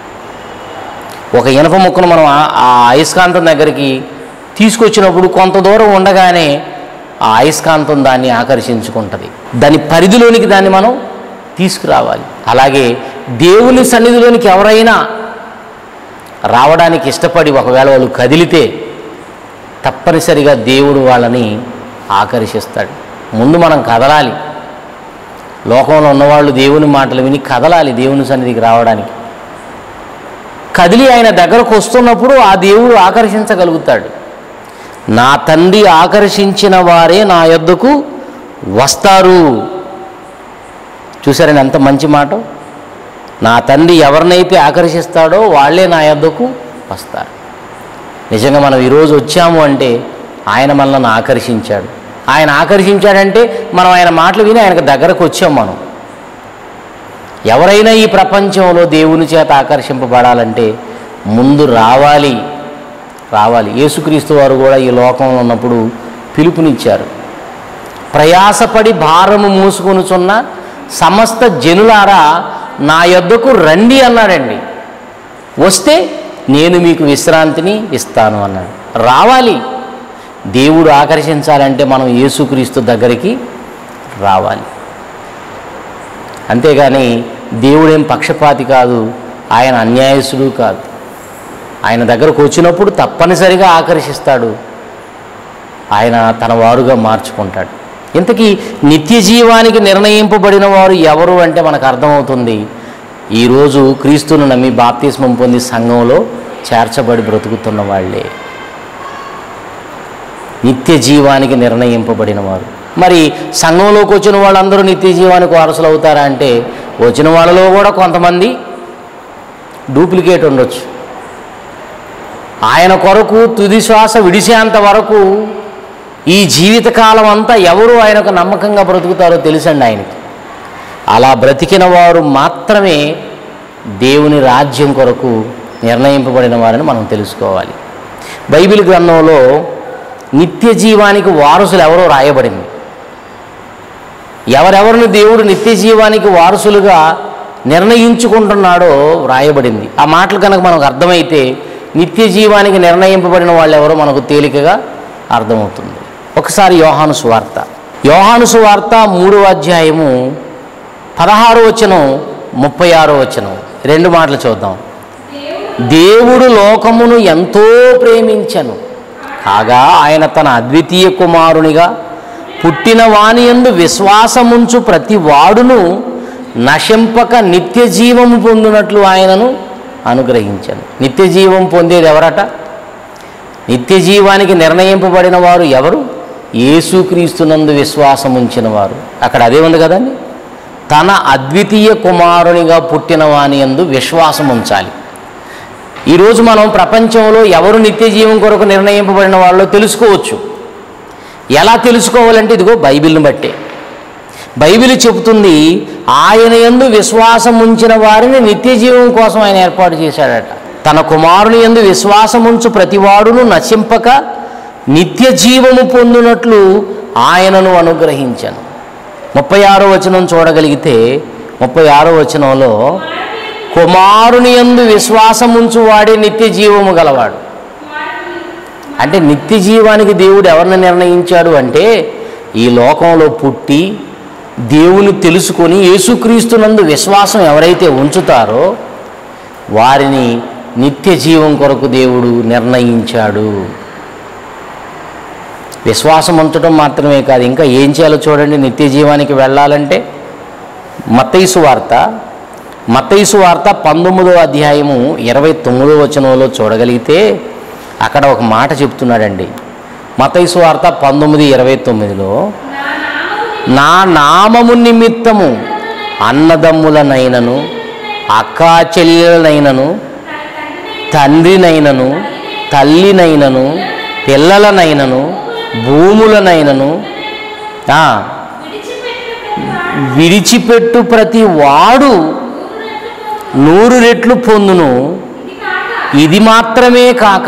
ఒక ఇనప ముక్కను మనం ఆ- ఆ అయస్కాంతం దగ్గరికి తీసుకొచ్చినప్పుడు కొంత దూరం ఉండగానే ఆ అయస్కాంతం దాన్ని ఆకర్షించుకుంటుంది దాని పరిధిలోనికి దాన్ని మనం తీసుకురావాలి అలాగే దేవుని సన్నిధిలోనికి ఎవరైనా రావడానికి ఇష్టపడి ఒకవేళ వాళ్ళు కదిలితే తప్పనిసరిగా దేవుడు వాళ్ళని ఆకర్షిస్తాడు ముందు మనం కదలాలి లోకంలో ఉన్నవాళ్ళు దేవుని మాటలు విని కదలాలి దేవుని సన్నిధికి రావడానికి కదిలి ఆయన దగ్గరకు వస్తున్నప్పుడు ఆ దేవుడు ఆకర్షించగలుగుతాడు నా తండ్రి ఆకర్షించిన వారే నా యొద్దకు వస్తారు చూసారని ఎంత మంచి మాట నా తండ్రి ఎవరినైతే ఆకర్షిస్తాడో వాళ్ళే నా యొద్దకు వస్తారు నిజంగా మనం ఈరోజు వచ్చాము అంటే ఆయన మనల్ని ఆకర్షించాడు ఆయన ఆకర్షించాడంటే మనం ఆయన మాటలు విని ఆయనకు దగ్గరకు వచ్చాం మనం ఎవరైనా ఈ ప్రపంచంలో దేవుని చేత ఆకర్షింపబడాలంటే ముందు రావాలి రావాలి యేసుక్రీస్తు వారు కూడా ఈ లోకంలో ఉన్నప్పుడు పిలుపునిచ్చారు ప్రయాసపడి భారము మూసుకొనుచున్న సమస్త జనులారా నా యొద్దకు రండి అన్నాడండి వస్తే నేను మీకు విశ్రాంతిని ఇస్తాను అన్నాడు రావాలి దేవుడు ఆకర్షించాలంటే మనం యేసుక్రీస్తు దగ్గరికి రావాలి అంతేగాని దేవుడేం పక్షపాతి కాదు ఆయన అన్యాయసుడు కాదు ఆయన దగ్గరకు వచ్చినప్పుడు తప్పనిసరిగా ఆకర్షిస్తాడు ఆయన తన వారుగా మార్చుకుంటాడు ఇంతకీ నిత్య జీవానికి నిర్ణయింపబడిన వారు ఎవరు అంటే మనకు అర్థమవుతుంది ఈరోజు క్రీస్తును నమ్మి బాప్తిస్మం పొంది సంఘంలో చేర్చబడి బ్రతుకుతున్న వాళ్ళే నిత్య జీవానికి నిర్ణయింపబడిన వారు మరి సంఘంలోకి వచ్చిన వాళ్ళందరూ నిత్య జీవానికి వారసులు అవుతారా అంటే వచ్చిన వాళ్ళలో కూడా కొంతమంది డూప్లికేట్ ఉండొచ్చు ఆయన కొరకు తుది శ్వాస విడిసేంత వరకు ఈ జీవితకాలం అంతా ఎవరు ఆయనకు నమ్మకంగా బ్రతుకుతారో తెలుసండి ఆయనకి అలా బ్రతికిన వారు మాత్రమే దేవుని రాజ్యం కొరకు నిర్ణయింపబడిన వారని మనం తెలుసుకోవాలి బైబిల్ గ్రంథంలో నిత్య జీవానికి వారసులు ఎవరో రాయబడింది ఎవరెవరిని దేవుడు నిత్య జీవానికి వారసులుగా నిర్ణయించుకుంటున్నాడో వ్రాయబడింది ఆ మాటలు కనుక మనకు అర్థమైతే నిత్య జీవానికి నిర్ణయింపబడిన వాళ్ళు ఎవరో మనకు తేలికగా అర్థమవుతుంది ఒకసారి యోహాను సువార్త యోహాను సువార్త మూడవ అధ్యాయము పదహారో వచనం ముప్పై ఆరో వచనం రెండు మాటలు చూద్దాం దేవుడు లోకమును ఎంతో ప్రేమించను కాగా ఆయన తన అద్వితీయ కుమారునిగా పుట్టిన వాని యందు విశ్వాసముంచు ప్రతి వాడును నశింపక నిత్య జీవము పొందినట్లు ఆయనను అనుగ్రహించను నిత్య జీవం పొందేది ఎవరట నిత్య జీవానికి నిర్ణయింపబడిన వారు ఎవరు యేసుక్రీస్తునందు విశ్వాసం ఉంచిన వారు అక్కడ అదే ఉంది కదండి తన అద్వితీయ కుమారునిగా పుట్టిన వాని యందు విశ్వాసం ఉంచాలి ఈరోజు మనం ప్రపంచంలో ఎవరు నిత్య జీవం కొరకు నిర్ణయింపబడిన వాళ్ళో తెలుసుకోవచ్చు ఎలా తెలుసుకోవాలంటే ఇదిగో బైబిల్ని బట్టే బైబిల్ చెబుతుంది ఆయన యందు విశ్వాసం ఉంచిన వారిని నిత్య జీవం కోసం ఆయన ఏర్పాటు చేశాడట తన కుమారుని యందు విశ్వాసం ఉంచు ప్రతివాడును నశింపక నిత్య జీవము పొందినట్లు ఆయనను అనుగ్రహించను ముప్పై ఆరో వచనం చూడగలిగితే ముప్పై ఆరో వచనంలో కుమారుని యందు విశ్వాసముంచు వాడే నిత్య జీవము గలవాడు అంటే నిత్య జీవానికి దేవుడు ఎవరిని నిర్ణయించాడు అంటే ఈ లోకంలో పుట్టి దేవుని తెలుసుకొని యేసుక్రీస్తునందు విశ్వాసం ఎవరైతే ఉంచుతారో వారిని నిత్య జీవం కొరకు దేవుడు నిర్ణయించాడు విశ్వాసం ఉంచడం మాత్రమే కాదు ఇంకా ఏం చేయాలో చూడండి నిత్య జీవానికి వెళ్ళాలంటే మత్తైసు వార్త మత్తైసు వార్త పంతొమ్మిదో అధ్యాయము ఇరవై తొమ్మిదో వచనంలో చూడగలిగితే అక్కడ ఒక మాట చెప్తున్నాడండి మత్తైసు వార్త పంతొమ్మిది ఇరవై తొమ్మిదిలో నా నామము నిమిత్తము అన్నదమ్ములనైనను అక్కా చెల్లెలనైనను తండ్రినైనను తల్లినైనను పిల్లలనైనను భూములనైనను ఆ, విడిచిపెట్టు ప్రతి వాడు నూరు రెట్లు పొందును ఇది మాత్రమే కాక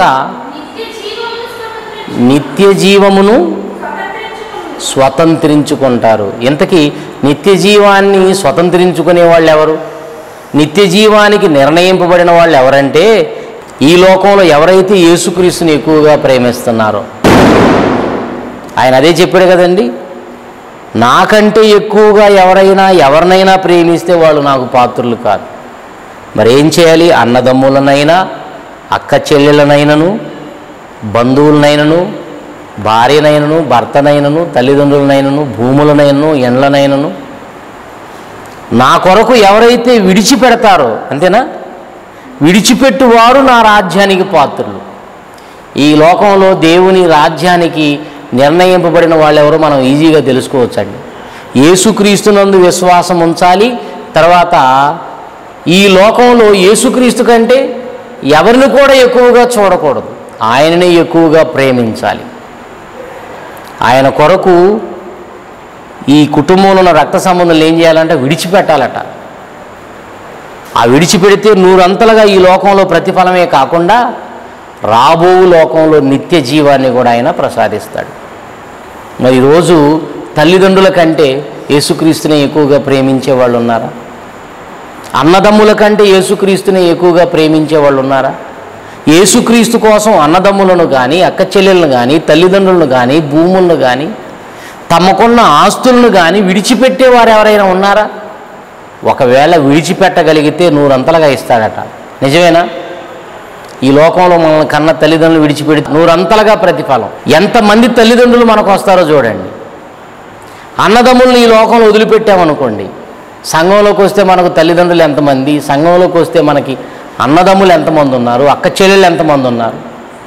నిత్య జీవమును స్వతంత్రించుకుంటారు ఇంతకీ నిత్య జీవాన్ని స్వతంత్రించుకునే వాళ్ళు ఎవరు నిత్య జీవానికి నిర్ణయింపబడిన వాళ్ళు ఎవరంటే ఈ లోకంలో ఎవరైతే యేసుక్రీస్తుని ఎక్కువగా ప్రేమిస్తున్నారో ఆయన అదే చెప్పాడు కదండి నాకంటే ఎక్కువగా ఎవరైనా ఎవరినైనా ప్రేమిస్తే వాళ్ళు నాకు పాత్రులు కాదు మరి ఏం చేయాలి అన్నదమ్ములనైనా అక్క చెల్లెలనైనను బంధువులనైనను భార్యనైనను భర్తనైనను తల్లిదండ్రులనైనను భూములనైనను ఎండ్లనైనను నా కొరకు ఎవరైతే విడిచిపెడతారో అంతేనా విడిచిపెట్టువారు నా రాజ్యానికి పాత్రులు ఈ లోకంలో దేవుని రాజ్యానికి నిర్ణయింపబడిన వాళ్ళెవరో మనం ఈజీగా తెలుసుకోవచ్చండి యేసుక్రీస్తునందు విశ్వాసం ఉంచాలి తర్వాత ఈ లోకంలో యేసుక్రీస్తు కంటే ఎవరిని కూడా ఎక్కువగా చూడకూడదు ఆయననే ఎక్కువగా ప్రేమించాలి ఆయన కొరకు ఈ కుటుంబంలో ఉన్న రక్త సంబంధాలు ఏం చేయాలంటే విడిచిపెట్టాలట ఆ విడిచిపెడితే నూరంతలుగా ఈ లోకంలో ప్రతిఫలమే కాకుండా రాబో లోకంలో నిత్య జీవాన్ని కూడా ఆయన ప్రసాదిస్తాడు మరి ఈరోజు తల్లిదండ్రుల కంటే యేసుక్రీస్తునే ఎక్కువగా ప్రేమించే వాళ్ళు ఉన్నారా అన్నదమ్ముల కంటే యేసుక్రీస్తునే ఎక్కువగా ప్రేమించే వాళ్ళు ఉన్నారా యేసుక్రీస్తు కోసం అన్నదమ్ములను కానీ అక్క చెల్లెలను కానీ తల్లిదండ్రులను కానీ భూములను కానీ తమకున్న ఆస్తులను కానీ విడిచిపెట్టేవారు ఎవరైనా ఉన్నారా ఒకవేళ విడిచిపెట్టగలిగితే నూరంతలుగా ఇస్తాడట నిజమేనా ఈ లోకంలో మనల్ని కన్న తల్లిదండ్రులు విడిచిపెడితే నూరంతలుగా ప్రతిఫలం ఎంతమంది తల్లిదండ్రులు మనకు వస్తారో చూడండి అన్నదమ్ములను ఈ లోకంలో వదిలిపెట్టామనుకోండి సంఘంలోకి వస్తే మనకు తల్లిదండ్రులు ఎంతమంది సంఘంలోకి వస్తే మనకి అన్నదమ్ములు ఎంతమంది ఉన్నారు అక్క చెల్లెలు ఎంతమంది ఉన్నారు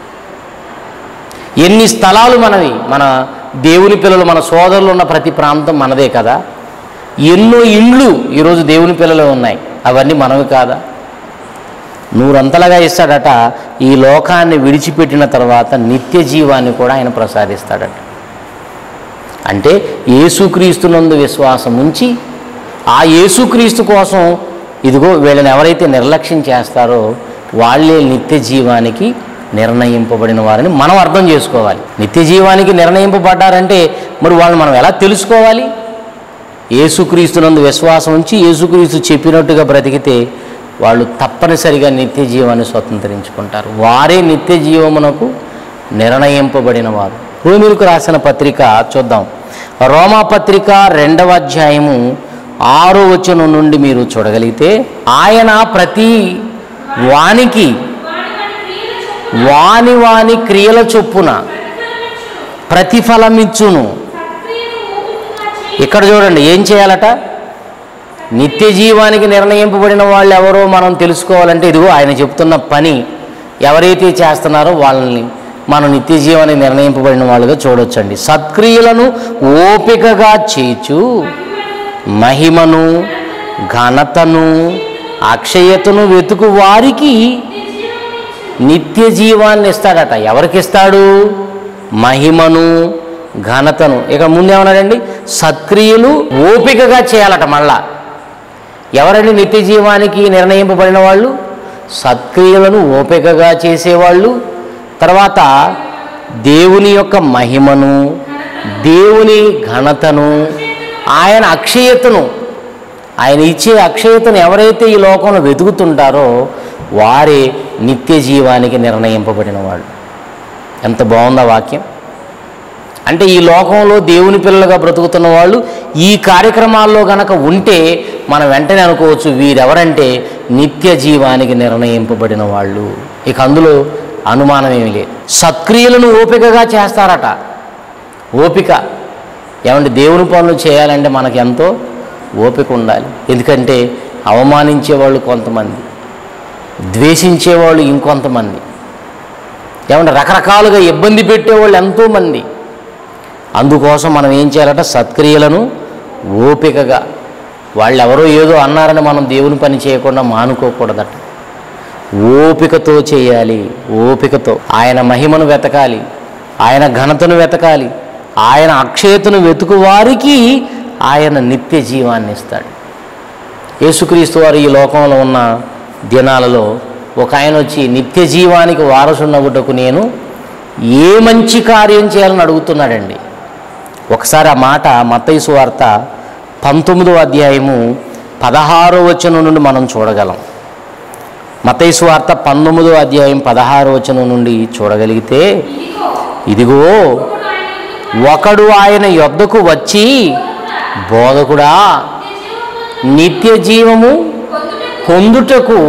ఎన్ని స్థలాలు మనవి మన దేవుని పిల్లలు మన సోదరులు ఉన్న ప్రతి ప్రాంతం మనదే కదా ఎన్నో ఇండ్లు ఈరోజు దేవుని పిల్లలు ఉన్నాయి అవన్నీ మనవి కాదా నూరంతలుగా ఇస్తాడట ఈ లోకాన్ని విడిచిపెట్టిన తర్వాత నిత్య జీవాన్ని కూడా ఆయన ప్రసాదిస్తాడట అంటే యేసుక్రీస్తునందు విశ్వాసం ఉంచి ఆ యేసుక్రీస్తు కోసం ఇదిగో వీళ్ళని ఎవరైతే నిర్లక్ష్యం చేస్తారో వాళ్ళే నిత్య జీవానికి నిర్ణయింపబడిన వారిని మనం అర్థం చేసుకోవాలి నిత్య జీవానికి నిర్ణయింపబడ్డారంటే మరి వాళ్ళని మనం ఎలా తెలుసుకోవాలి యేసుక్రీస్తునందు విశ్వాసం ఉంచి యేసుక్రీస్తు చెప్పినట్టుగా బ్రతికితే వాళ్ళు తప్పనిసరిగా నిత్య జీవాన్ని స్వతంత్రించుకుంటారు వారే నిత్య జీవమునకు నిర్ణయింపబడిన వారు రోమిలకు రాసిన పత్రిక చూద్దాం రోమా పత్రిక రెండవ అధ్యాయము ఆరో వచనం నుండి మీరు చూడగలిగితే ఆయన ప్రతి వానికి వాని వాని క్రియల చొప్పున ప్రతిఫలమిచ్చును ఇక్కడ చూడండి ఏం చేయాలట నిత్య జీవానికి నిర్ణయింపబడిన వాళ్ళు ఎవరో మనం తెలుసుకోవాలంటే ఇదిగో ఆయన చెప్తున్న పని ఎవరైతే చేస్తున్నారో వాళ్ళని మనం నిత్య జీవానికి నిర్ణయింపబడిన వాళ్ళుగా చూడొచ్చండి సత్క్రియలను ఓపికగా చేచు మహిమను ఘనతను అక్షయతను వెతుకు వారికి నిత్య జీవాన్ని ఇస్తాడట ఎవరికి ఇస్తాడు మహిమను ఘనతను ఇక ముందేమన్నాడండి సత్క్రియలు ఓపికగా చేయాలట మళ్ళా ఎవరండి నిత్య జీవానికి నిర్ణయింపబడిన వాళ్ళు సత్క్రియలను ఓపికగా చేసేవాళ్ళు తర్వాత దేవుని యొక్క మహిమను దేవుని ఘనతను ఆయన అక్షయతను ఆయన ఇచ్చే అక్షయతను ఎవరైతే ఈ లోకంలో వెతుకుతుంటారో వారే నిత్య జీవానికి నిర్ణయింపబడిన వాళ్ళు ఎంత బాగుందా వాక్యం అంటే ఈ లోకంలో దేవుని పిల్లలుగా బ్రతుకుతున్న వాళ్ళు ఈ కార్యక్రమాల్లో గనక ఉంటే మనం వెంటనే అనుకోవచ్చు వీరెవరంటే నిత్య జీవానికి నిర్ణయింపబడిన వాళ్ళు ఇక అందులో అనుమానం ఏమీ లేదు సత్క్రియలను ఓపికగా చేస్తారట ఓపిక ఏమంటే దేవుని పనులు చేయాలంటే మనకు ఎంతో ఓపిక ఉండాలి ఎందుకంటే అవమానించే వాళ్ళు కొంతమంది ద్వేషించేవాళ్ళు ఇంకొంతమంది ఏమంటే రకరకాలుగా ఇబ్బంది పెట్టేవాళ్ళు ఎంతోమంది అందుకోసం మనం ఏం చేయాలట సత్క్రియలను ఓపికగా వాళ్ళు ఎవరో ఏదో అన్నారని మనం దేవుని పని చేయకుండా మానుకోకూడదట ఓపికతో చేయాలి ఓపికతో ఆయన మహిమను వెతకాలి ఆయన ఘనతను వెతకాలి ఆయన అక్షయతను వెతుకు వారికి ఆయన నిత్య జీవాన్ని ఇస్తాడు యేసుక్రీస్తు వారు ఈ లోకంలో ఉన్న దినాలలో ఒక ఆయన వచ్చి నిత్య జీవానికి వారసున్నగుటకు నేను ఏ మంచి కార్యం చేయాలని అడుగుతున్నాడండి ఒకసారి ఆ మాట మత్తయి వార్త పంతొమ్మిదో అధ్యాయము పదహారో వచనం నుండి మనం చూడగలం మత్తయి వార్త పంతొమ్మిదో అధ్యాయం పదహారో వచనం నుండి చూడగలిగితే ఇదిగో ఒకడు ఆయన యొద్దకు వచ్చి బోధకుడా నిత్య జీవము పొందుటకు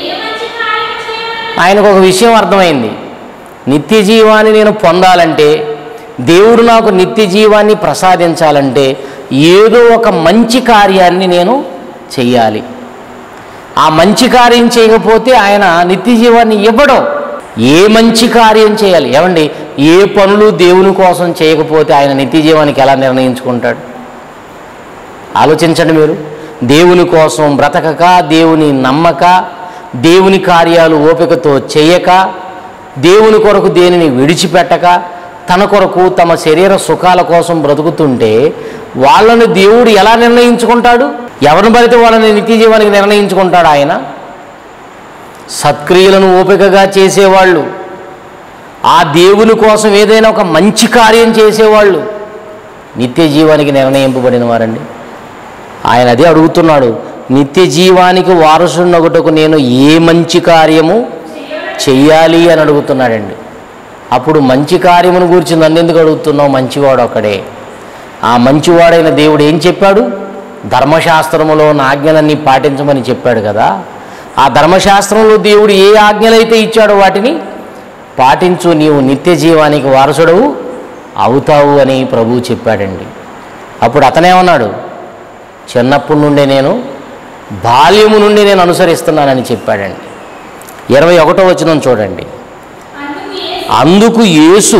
ఆయనకు ఒక విషయం అర్థమైంది నిత్య జీవాన్ని నేను పొందాలంటే దేవుడు నాకు నిత్య జీవాన్ని ప్రసాదించాలంటే ఏదో ఒక మంచి కార్యాన్ని నేను చెయ్యాలి ఆ మంచి కార్యం చేయకపోతే ఆయన నిత్య జీవాన్ని ఇవ్వడం ఏ మంచి కార్యం చేయాలి ఏమండి ఏ పనులు దేవుని కోసం చేయకపోతే ఆయన నిత్య జీవానికి ఎలా నిర్ణయించుకుంటాడు ఆలోచించండి మీరు దేవుని కోసం బ్రతకక దేవుని నమ్మక దేవుని కార్యాలు ఓపికతో చేయక దేవుని కొరకు దేనిని విడిచిపెట్టక తన కొరకు తమ శరీర సుఖాల కోసం బ్రతుకుతుంటే వాళ్ళని దేవుడు ఎలా నిర్ణయించుకుంటాడు ఎవరిని పడితే వాళ్ళని నిత్య జీవానికి నిర్ణయించుకుంటాడు ఆయన సత్క్రియలను ఓపికగా చేసేవాళ్ళు ఆ దేవుని కోసం ఏదైనా ఒక మంచి కార్యం చేసేవాళ్ళు నిత్య జీవానికి నిర్ణయింపబడిన వారండి ఆయన అదే అడుగుతున్నాడు నిత్య జీవానికి వారసున్నగుటకు నేను ఏ మంచి కార్యము చెయ్యాలి అని అడుగుతున్నాడండి అప్పుడు మంచి కార్యమును గురించి నన్ను ఎందుకు అడుగుతున్నావు మంచివాడు ఒకడే ఆ మంచివాడైన దేవుడు ఏం చెప్పాడు ధర్మశాస్త్రములో నా ఆజ్ఞలన్నీ పాటించమని చెప్పాడు కదా ఆ ధర్మశాస్త్రంలో దేవుడు ఏ ఆజ్ఞలైతే ఇచ్చాడో వాటిని పాటించు నీవు నిత్య జీవానికి వారసుడవు అవుతావు అని ప్రభువు చెప్పాడండి అప్పుడు అతనేమన్నాడు చిన్నప్పటి నుండే నేను బాల్యము నుండి నేను అనుసరిస్తున్నానని చెప్పాడండి ఇరవై ఒకటో వచనం చూడండి అందుకు యేసు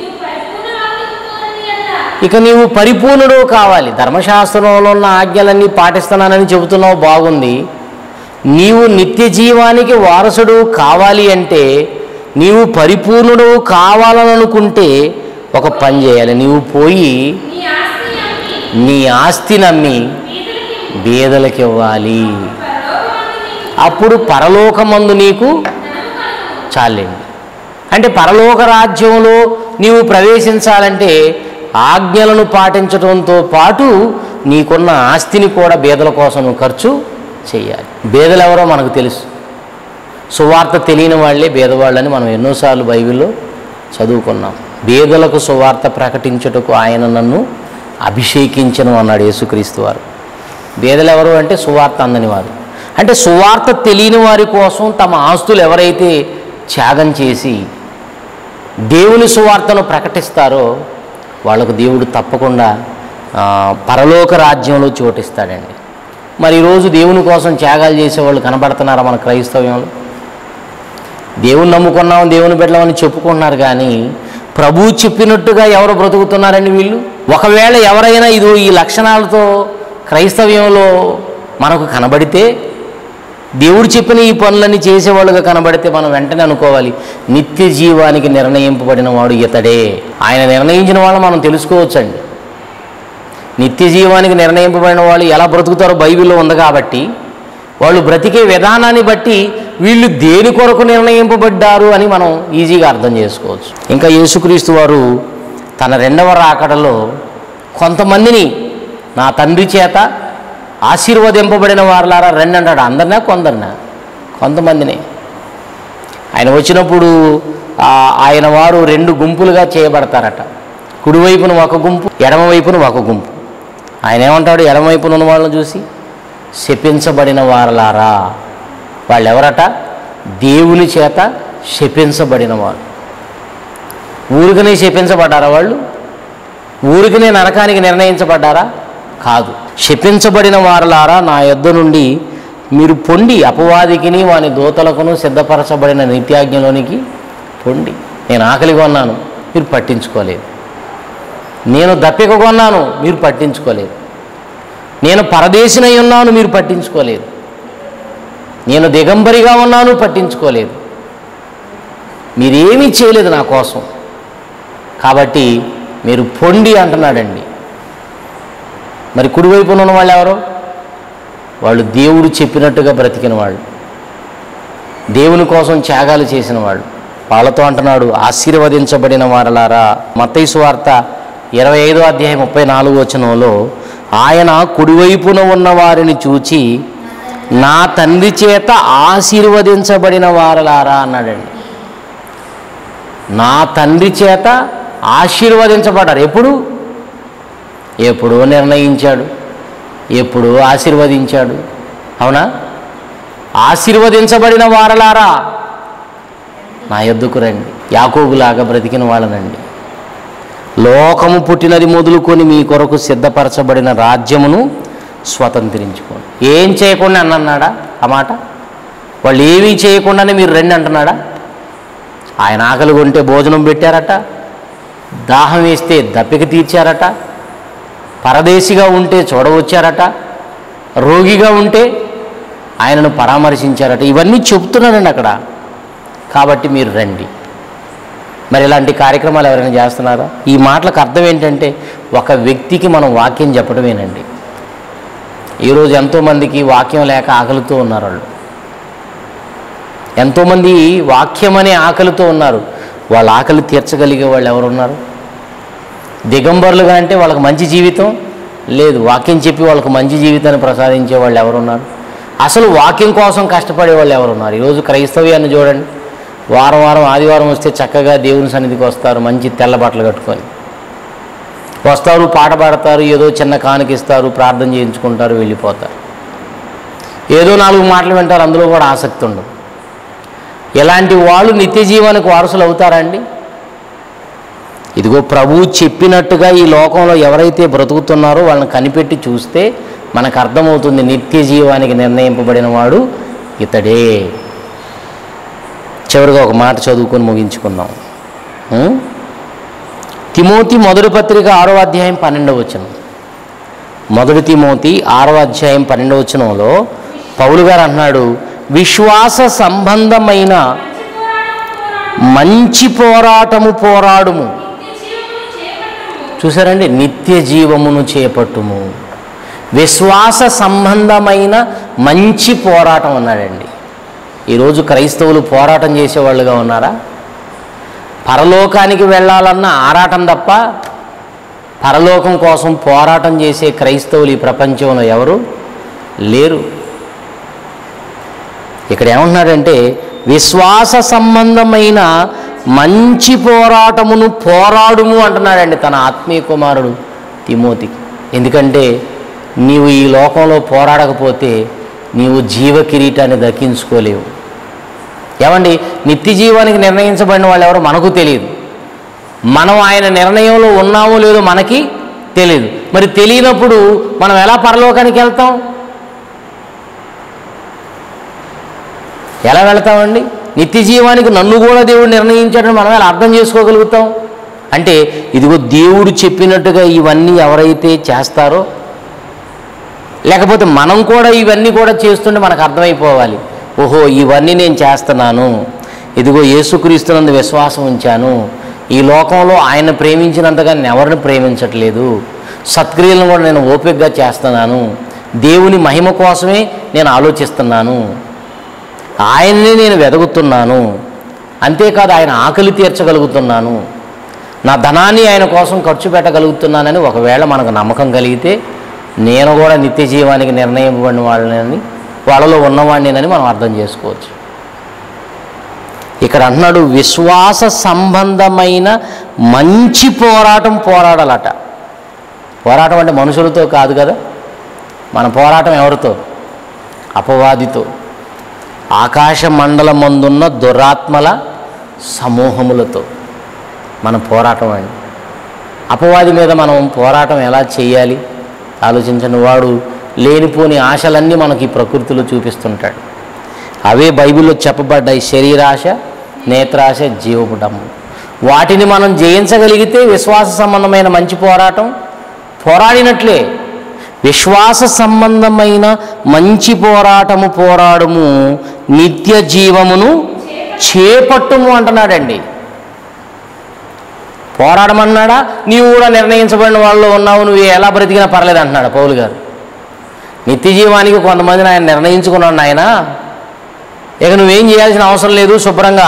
ఇక నీవు పరిపూర్ణుడు కావాలి ధర్మశాస్త్రంలో ఉన్న ఆజ్ఞలన్నీ పాటిస్తున్నానని చెబుతున్నావు బాగుంది నీవు నిత్య జీవానికి వారసుడు కావాలి అంటే నీవు పరిపూర్ణుడు కావాలని అనుకుంటే ఒక పని చేయాలి నీవు పోయి నీ ఆస్తి నమ్మి బీదలకి ఇవ్వాలి అప్పుడు పరలోకమందు నీకు చాలండి అంటే పరలోక రాజ్యంలో నీవు ప్రవేశించాలంటే ఆజ్ఞలను పాటించడంతో పాటు నీకున్న ఆస్తిని కూడా బేదల కోసం నువ్వు ఖర్చు చేయాలి బేదలు ఎవరో మనకు తెలుసు సువార్త తెలియని వాళ్ళే బేదవాళ్ళని మనం ఎన్నోసార్లు బైబిల్లో చదువుకున్నాం బేదలకు సువార్త ప్రకటించుటకు ఆయన నన్ను అభిషేకించను అన్నాడు యేసుక్రీస్తు వారు బేదలు ఎవరు అంటే సువార్త అందని వారు అంటే సువార్త తెలియని వారి కోసం తమ ఆస్తులు ఎవరైతే త్యాగం చేసి దేవుని సువార్తను ప్రకటిస్తారో వాళ్ళకు దేవుడు తప్పకుండా ఆ, పరలోక రాజ్యంలో చోటిస్తాడండి మరి ఈరోజు దేవుని కోసం త్యాగాలు చేసేవాళ్ళు కనబడుతున్నారా మన క్రైస్తవ్యంలో దేవుని నమ్ముకున్నాం దేవుని బిడ్డలమని చెప్పుకుంటున్నారు కానీ ప్రభు చెప్పినట్టుగా ఎవరు బ్రతుకుతున్నారండి వీళ్ళు ఒకవేళ ఎవరైనా ఇది ఈ లక్షణాలతో క్రైస్తవ్యంలో మనకు కనబడితే దేవుడు చెప్పిన ఈ పనులన్నీ చేసేవాళ్ళుగా కనబడితే మనం వెంటనే అనుకోవాలి నిత్య జీవానికి నిర్ణయింపబడిన వాడు ఇతడే ఆయన నిర్ణయించిన వాళ్ళు మనం తెలుసుకోవచ్చండి నిత్య జీవానికి నిర్ణయింపబడిన వాళ్ళు ఎలా బ్రతుకుతారో బైబిల్లో ఉంది కాబట్టి వాళ్ళు బ్రతికే విధానాన్ని బట్టి వీళ్ళు దేని కొరకు నిర్ణయింపబడ్డారు అని మనం ఈజీగా అర్థం చేసుకోవచ్చు ఇంకా యేసుక్రీస్తు వారు తన రెండవ రాకడలో కొంతమందిని నా తండ్రి చేత ఆశీర్వదింపబడిన వారులారా రెండు అంటాడు అందరినా కొందరినా కొంతమందిని ఆయన వచ్చినప్పుడు ఆ, ఆయన వారు రెండు గుంపులుగా చేయబడతారట కుడివైపున ఒక గుంపు ఎడమవైపున ఒక గుంపు ఆయన ఏమంటాడు ఎడమవైపున ఉన్న వాళ్ళని చూసి శపించబడిన వారలారా వాళ్ళు ఎవరట దేవుని చేత శపించబడిన వారు ఊరికనే శపించబడ్డారా వాళ్ళు ఊరికనే నరకానికి నిర్ణయించబడ్డారా కాదు శపించబడిన వారలారా నా యొద్ద నుండి మీరు పొండి అపవాదికిని వాని దూతలకును సిద్ధపరచబడిన నిత్యాజ్ఞలోనికి పొండి నేను ఆకలి కొన్నాను మీరు పట్టించుకోలేదు నేను దప్పిక కొన్నాను మీరు పట్టించుకోలేదు నేను పరదేశినై ఉన్నాను మీరు పట్టించుకోలేదు నేను దిగంబరిగా ఉన్నాను పట్టించుకోలేదు మీరేమీ చేయలేదు నా కోసం కాబట్టి మీరు పొండి అంటున్నాడండి మరి కుడివైపున ఉన్న వాళ్ళు ఎవరు వాళ్ళు దేవుడు చెప్పినట్టుగా బ్రతికిన వాళ్ళు దేవుని కోసం త్యాగాలు చేసిన వాళ్ళు వాళ్ళతో అంటున్నాడు ఆశీర్వదించబడిన వారలారా మత్తయి వార్త ఇరవై ఐదో అధ్యాయం ముప్పై నాలుగు వచనంలో ఆయన కుడివైపున ఉన్న వారిని చూచి నా తండ్రి చేత ఆశీర్వదించబడిన వారలారా అన్నాడండి నా తండ్రి చేత ఆశీర్వదించబడ్డారు ఎప్పుడు ఎప్పుడో నిర్ణయించాడు ఎప్పుడో ఆశీర్వదించాడు అవునా ఆశీర్వదించబడిన వారలారా నా యొద్దకు రండి యాకోబులాగా బ్రతికిన వాళ్ళనండి లోకము పుట్టినది మొదలుకొని మీ కొరకు సిద్ధపరచబడిన రాజ్యమును స్వతంత్రించుకోండి ఏం చేయకుండా అన్నాడా ఆ మాట వాళ్ళు ఏమీ చేయకుండానే మీరు రండి అంటున్నాడా ఆయన ఆకలి కొంటే భోజనం పెట్టారట దాహం వేస్తే దప్పిక తీర్చారట పరదేశిగా ఉంటే చూడవచ్చారట రోగిగా ఉంటే ఆయనను పరామర్శించారట ఇవన్నీ చెప్తున్నానండి అక్కడ కాబట్టి మీరు రండి మరి ఇలాంటి కార్యక్రమాలు ఎవరైనా చేస్తున్నారా ఈ మాటలకు అర్థం ఏంటంటే ఒక వ్యక్తికి మనం వాక్యం చెప్పడమేనండి ఈరోజు ఎంతోమందికి వాక్యం లేక ఆకలితో ఉన్నారు వాళ్ళు ఎంతోమంది వాక్యం అనే ఆకలితో ఉన్నారు వాళ్ళ ఆకలి తీర్చగలిగే వాళ్ళు ఎవరున్నారు దిగంబరులుగా అంటే వాళ్ళకి మంచి జీవితం లేదు వాక్యం చెప్పి వాళ్ళకి మంచి జీవితాన్ని ప్రసాదించే వాళ్ళు ఎవరున్నారు అసలు వాక్యం కోసం కష్టపడే వాళ్ళు ఎవరున్నారు ఈరోజు క్రైస్తవ్యాన్ని చూడండి వారం వారం ఆదివారం వస్తే చక్కగా దేవుని సన్నిధికి వస్తారు మంచి తెల్ల బట్టలు కట్టుకొని వస్తారు పాట పాడతారు ఏదో చిన్న కానుకిస్తారు ప్రార్థన చేయించుకుంటారు వెళ్ళిపోతారు ఏదో నాలుగు మాటలు వింటారు అందులో కూడా ఆసక్తి ఉండదు ఇలాంటి వాళ్ళు నిత్య జీవానికి వారసులు అవుతారండి ఇదిగో ప్రభువు చెప్పినట్టుగా ఈ లోకంలో ఎవరైతే బ్రతుకుతున్నారో వాళ్ళని కనిపెట్టి చూస్తే మనకు అర్థమవుతుంది నిత్య జీవానికి నిర్ణయింపబడిన వాడు ఇతడే చివరిగా ఒక మాట చదువుకొని ముగించుకుందాం ఉం? తిమోతి మొదటి పత్రిక ఆరో అధ్యాయం పన్నెండవ వచనం మొదటి తిమోతి ఆరో అధ్యాయం పన్నెండవ వచనంలో పౌలు గారు అంటున్నాడు విశ్వాస సంబంధమైన మంచి పోరాటము పోరాడుము చూసారండి నిత్య జీవమును చేపట్టుము విశ్వాస సంబంధమైన మంచి పోరాటం అన్నాడండి ఈరోజు క్రైస్తవులు పోరాటం చేసేవాళ్ళుగా ఉన్నారా పరలోకానికి వెళ్ళాలన్న ఆరాటం తప్ప పరలోకం కోసం పోరాటం చేసే క్రైస్తవులు ఈ ప్రపంచంలో ఎవరు లేరు ఇక్కడ ఏమంటున్నాడంటే విశ్వాస సంబంధమైన మంచి పోరాటమును పోరాడుము అంటున్నాడండి తన ఆత్మీయ కుమారుడు తిమోతికి ఎందుకంటే నీవు ఈ లోకంలో పోరాడకపోతే నీవు జీవ కిరీటాన్ని దక్కించుకోలేవు ఏమండి నిత్య జీవానికి నిర్ణయించబడిన వాళ్ళు ఎవరో మనకు తెలియదు మనం ఆయన నిర్ణయంలో ఉన్నామో లేదో మనకి తెలియదు మరి తెలియనప్పుడు మనం ఎలా పరలోకానికి వెళ్తాం ఎలా వెళ్తామండి నిత్య జీవానికి నన్ను కూడా దేవుడు నిర్ణయించాడని మనం ఎలా అర్థం చేసుకోగలుగుతాం అంటే ఇదిగో దేవుడు చెప్పినట్టుగా ఇవన్నీ ఎవరైతే చేస్తారో లేకపోతే మనం కూడా ఇవన్నీ కూడా చేస్తుంటే మనకు అర్థమైపోవాలి ఓహో ఇవన్నీ నేను చేస్తున్నాను ఇదిగో యేసుక్రీస్తునందు విశ్వాసం ఉంచాను ఈ లోకంలో ఆయన ప్రేమించినంతగా నేను ఎవరిని ప్రేమించట్లేదు సత్క్రియలను కూడా నేను ఓపికగా చేస్తున్నాను దేవుని మహిమ కోసమే నేను ఆలోచిస్తున్నాను ఆయన్నే నేను వెదగుతున్నాను అంతేకాదు ఆయన ఆకలి తీర్చగలుగుతున్నాను నా ధనాన్ని ఆయన కోసం ఖర్చు పెట్టగలుగుతున్నానని ఒకవేళ మనకు నమ్మకం కలిగితే నేను కూడా నిత్య జీవానికి నిర్ణయింపబడిన వాళ్ళని వాళ్ళలో ఉన్నవాడినేనని మనం అర్థం చేసుకోవచ్చు ఇక్కడ అంటున్నాడు విశ్వాస సంబంధమైన మంచి పోరాటం పోరాడాలట పోరాటం అంటే మనుషులతో కాదు కదా మన పోరాటం ఎవరితో అపవాదితో ఆకాశ మండలమందున్న దురాత్మల సమూహములతో మన పోరాటం అండి అపవాది మీద మనం పోరాటం ఎలా చేయాలి ఆలోచించండి వాడు లేనిపోని ఆశలన్నీ మనకి ఈ ప్రకృతిలో చూపిస్తుంటాడు అవే బైబిల్లో చెప్పబడ్డాయి శరీరాశ నేత్రాశ జీవపు డమ్ము వాటిని మనం జయించగలిగితే విశ్వాస సంబంధమైన మంచి పోరాటం పోరాడినట్లే విశ్వాస సంబంధమైన మంచి పోరాటము పోరాడము నిత్య జీవమును చేపట్టుము అంటున్నాడండి పోరాడమన్నాడా నీవు కూడా నిర్ణయించబడిన వాళ్ళు ఉన్నావు నువ్వు ఎలా బ్రతికినా పర్లేదు అంటున్నాడు పౌలు గారు నిత్య జీవానికి కొంతమందిని ఆయన నిర్ణయించుకున్నాడు ఆయన ఇక నువ్వేం చేయాల్సిన అవసరం లేదు శుభ్రంగా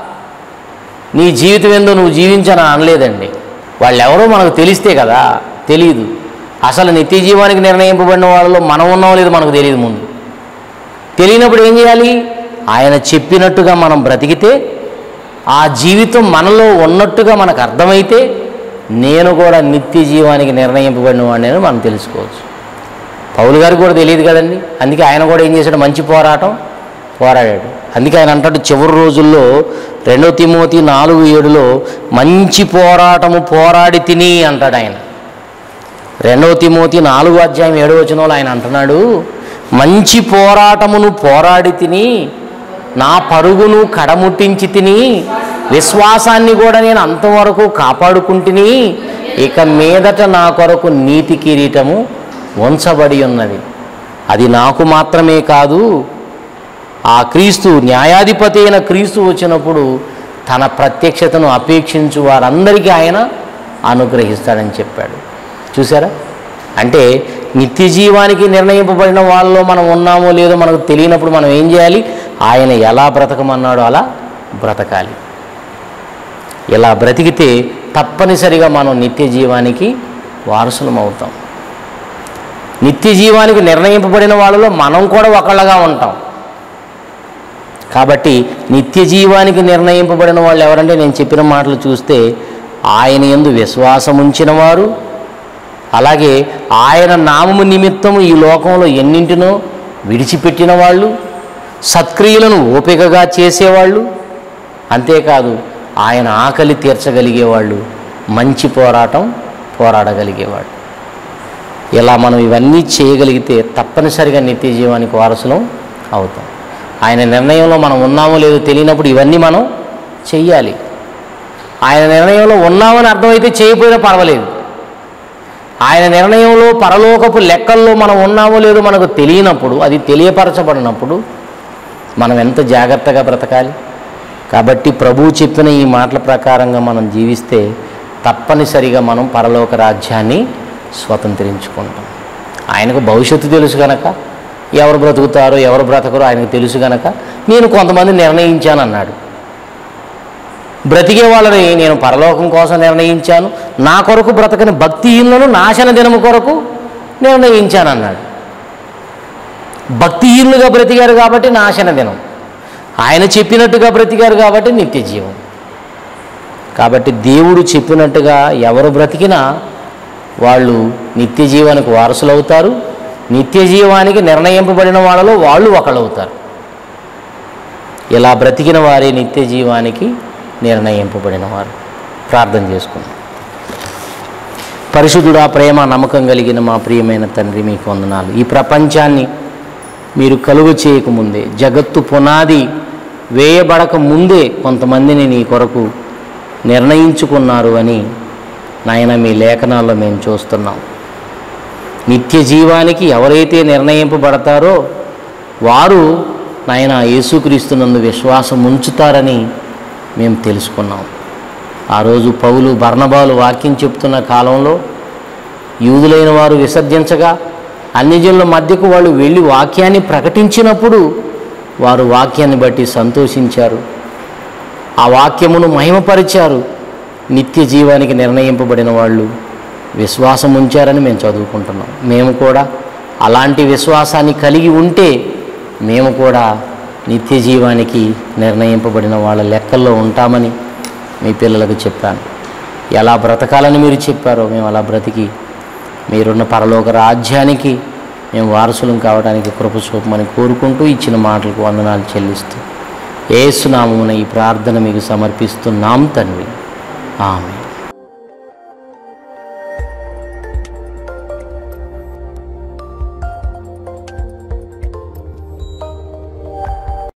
నీ జీవితం ఏందో నువ్వు జీవించని అనలేదండి వాళ్ళు ఎవరో మనకు తెలిస్తే కదా తెలియదు అసలు నిత్య జీవానికి నిర్ణయింపబడిన వాళ్ళలో మనం ఉన్నాం లేదు మనకు తెలియదు ముందు తెలియనప్పుడు ఏం చేయాలి ఆయన చెప్పినట్టుగా మనం బ్రతికితే ఆ జీవితం మనలో ఉన్నట్టుగా మనకు అర్థమైతే నేను కూడా నిత్య జీవానికి నిర్ణయింపబడిన వాడిని మనం తెలుసుకోవచ్చు పౌలు గారికి కూడా తెలియదు కదండి అందుకే ఆయన కూడా ఏం చేశాడు మంచి పోరాటం పోరాడాడు అందుకే ఆయన అంటాడు చివరి రోజుల్లో రెండో తిమోతి నాలుగు ఏడులో మంచి పోరాటము పోరాడి తిని అంటాడు ఆయన రెండవ తిమోతి నాలుగు అధ్యాయం ఏడవ వచనంలో ఆయన అంటున్నాడు మంచి పోరాటమును పోరాడి తిని నా పరుగును కడముట్టించి తిని విశ్వాసాన్ని కూడా నేను అంతవరకు కాపాడుకుంటుని ఇక మీదట నా కొరకు నీతి కిరీటము ఉంచబడి ఉన్నది అది నాకు మాత్రమే కాదు ఆ క్రీస్తు న్యాయాధిపతి అయిన క్రీస్తు వచ్చినప్పుడు తన ప్రత్యక్షతను అపేక్షించు వారందరికీ ఆయన అనుగ్రహిస్తాడని చెప్పాడు చూసారా అంటే నిత్య జీవానికి నిర్ణయింపబడిన వాళ్ళలో మనం ఉన్నామో లేదో మనకు తెలియనప్పుడు మనం ఏం చేయాలి ఆయన ఎలా బ్రతకమన్నాడో అలా బ్రతకాలి ఇలా బ్రతికితే తప్పనిసరిగా మనం నిత్య జీవానికి వారసులం అవుతాం నిత్య జీవానికి నిర్ణయింపబడిన వాళ్ళలో మనం కూడా ఒకళ్ళగా ఉంటాం కాబట్టి నిత్య జీవానికి నిర్ణయింపబడిన వాళ్ళు ఎవరంటే నేను చెప్పిన మాటలు చూస్తే ఆయన ఎందు విశ్వాసం ఉంచిన వారు అలాగే ఆయన నామము నిమిత్తము ఈ లోకంలో ఎన్నింటినో విడిచిపెట్టిన వాళ్ళు సత్క్రియలను ఓపికగా చేసేవాళ్ళు అంతేకాదు ఆయన ఆకలి తీర్చగలిగేవాళ్ళు మంచి పోరాటం పోరాడగలిగేవాళ్ళు ఇలా మనం ఇవన్నీ చేయగలిగితే తప్పనిసరిగా నిత్య జీవానికి వారసులం అవుతాం ఆయన నిర్ణయంలో మనం ఉన్నామో లేదో తెలియనప్పుడు ఇవన్నీ మనం చెయ్యాలి ఆయన నిర్ణయంలో ఉన్నామని అర్థమైతే చేయకపోయినా పర్వాలేదు ఆయన నిర్ణయంలో పరలోకపు లెక్కల్లో మనం ఉన్నామో లేదో మనకు తెలియనప్పుడు అది తెలియపరచబడినప్పుడు మనం ఎంత జాగ్రత్తగా బ్రతకాలి కాబట్టి ప్రభువు చెప్పిన ఈ మాటల ప్రకారంగా మనం జీవిస్తే తప్పనిసరిగా మనం పరలోక రాజ్యాన్ని స్వతంత్రించుకుంటాం ఆయనకు భవిష్యత్తు తెలుసు గనక ఎవరు బ్రతుకుతారో ఎవరు బ్రతకరో ఆయనకు తెలుసు గనక నేను కొంతమంది నిర్ణయించాను అన్నాడు బ్రతికే వాళ్ళని నేను పరలోకం కోసం నిర్ణయించాను నా కొరకు బ్రతకని భక్తిహీనులను నాశన దినము కొరకు నిర్ణయించాను అన్నాడు భక్తిహీనులుగా బ్రతికారు కాబట్టి నాశన దినం ఆయన చెప్పినట్టుగా బ్రతికారు కాబట్టి నిత్య జీవం కాబట్టి దేవుడు చెప్పినట్టుగా ఎవరు బ్రతికినా వాళ్ళు నిత్య జీవానికి వారసులు అవుతారు నిత్య జీవానికి నిర్ణయింపబడిన వాళ్ళలో వాళ్ళు ఒకళ్ళవుతారు ఇలా బ్రతికిన వారే నిత్య జీవానికి నిర్ణయింపబడిన వారు ప్రార్థన చేసుకుందాం పరిశుద్ధుడా ప్రేమ నమ్మకం కలిగిన మా ప్రియమైన తండ్రి మీకు వందనాలు ఈ ప్రపంచాన్ని మీరు కలుగు చేయకముందే జగత్తు పునాది వేయబడక ముందే కొంతమందిని నీ కొరకు నిర్ణయించుకున్నారు అని నాయన మీ లేఖనాల్లో మేము చూస్తున్నాం నిత్య జీవానికి ఎవరైతే నిర్ణయింపబడతారో వారు నాయన యేసుక్రీస్తునందు విశ్వాసం ఉంచుతారని మేము తెలుసుకున్నాం ఆ రోజు పౌలు బర్ణబాలు వాక్యం చెప్తున్న కాలంలో యూదులైన వారు విసర్జించగా అన్ని జనుల మధ్యకు వాళ్ళు వెళ్ళి వాక్యాన్ని ప్రకటించినప్పుడు వారు వాక్యాన్ని బట్టి సంతోషించారు ఆ వాక్యమును మహిమపరిచారు నిత్య జీవానికి నిర్ణయింపబడిన వాళ్ళు విశ్వాసం ఉంచారని మేము చదువుకుంటున్నాం మేము కూడా అలాంటి విశ్వాసాన్ని కలిగి ఉంటే మేము కూడా నిత్య జీవానికి నిర్ణయింపబడిన వాళ్ళ లెక్కల్లో ఉంటామని మీ పిల్లలకు చెప్పాను ఎలా బ్రతకాలని మీరు చెప్పారో మేము అలా బ్రతికి మీరున్న పరలోక రాజ్యానికి మేము వారసులం కావడానికి కృప చూపమని కోరుకుంటూ ఇచ్చిన మాటలకు వందనాలు చెల్లిస్తూ ఏసునామమున ఈ ప్రార్థన మీకు సమర్పిస్తున్నాం తండ్రి ఆమె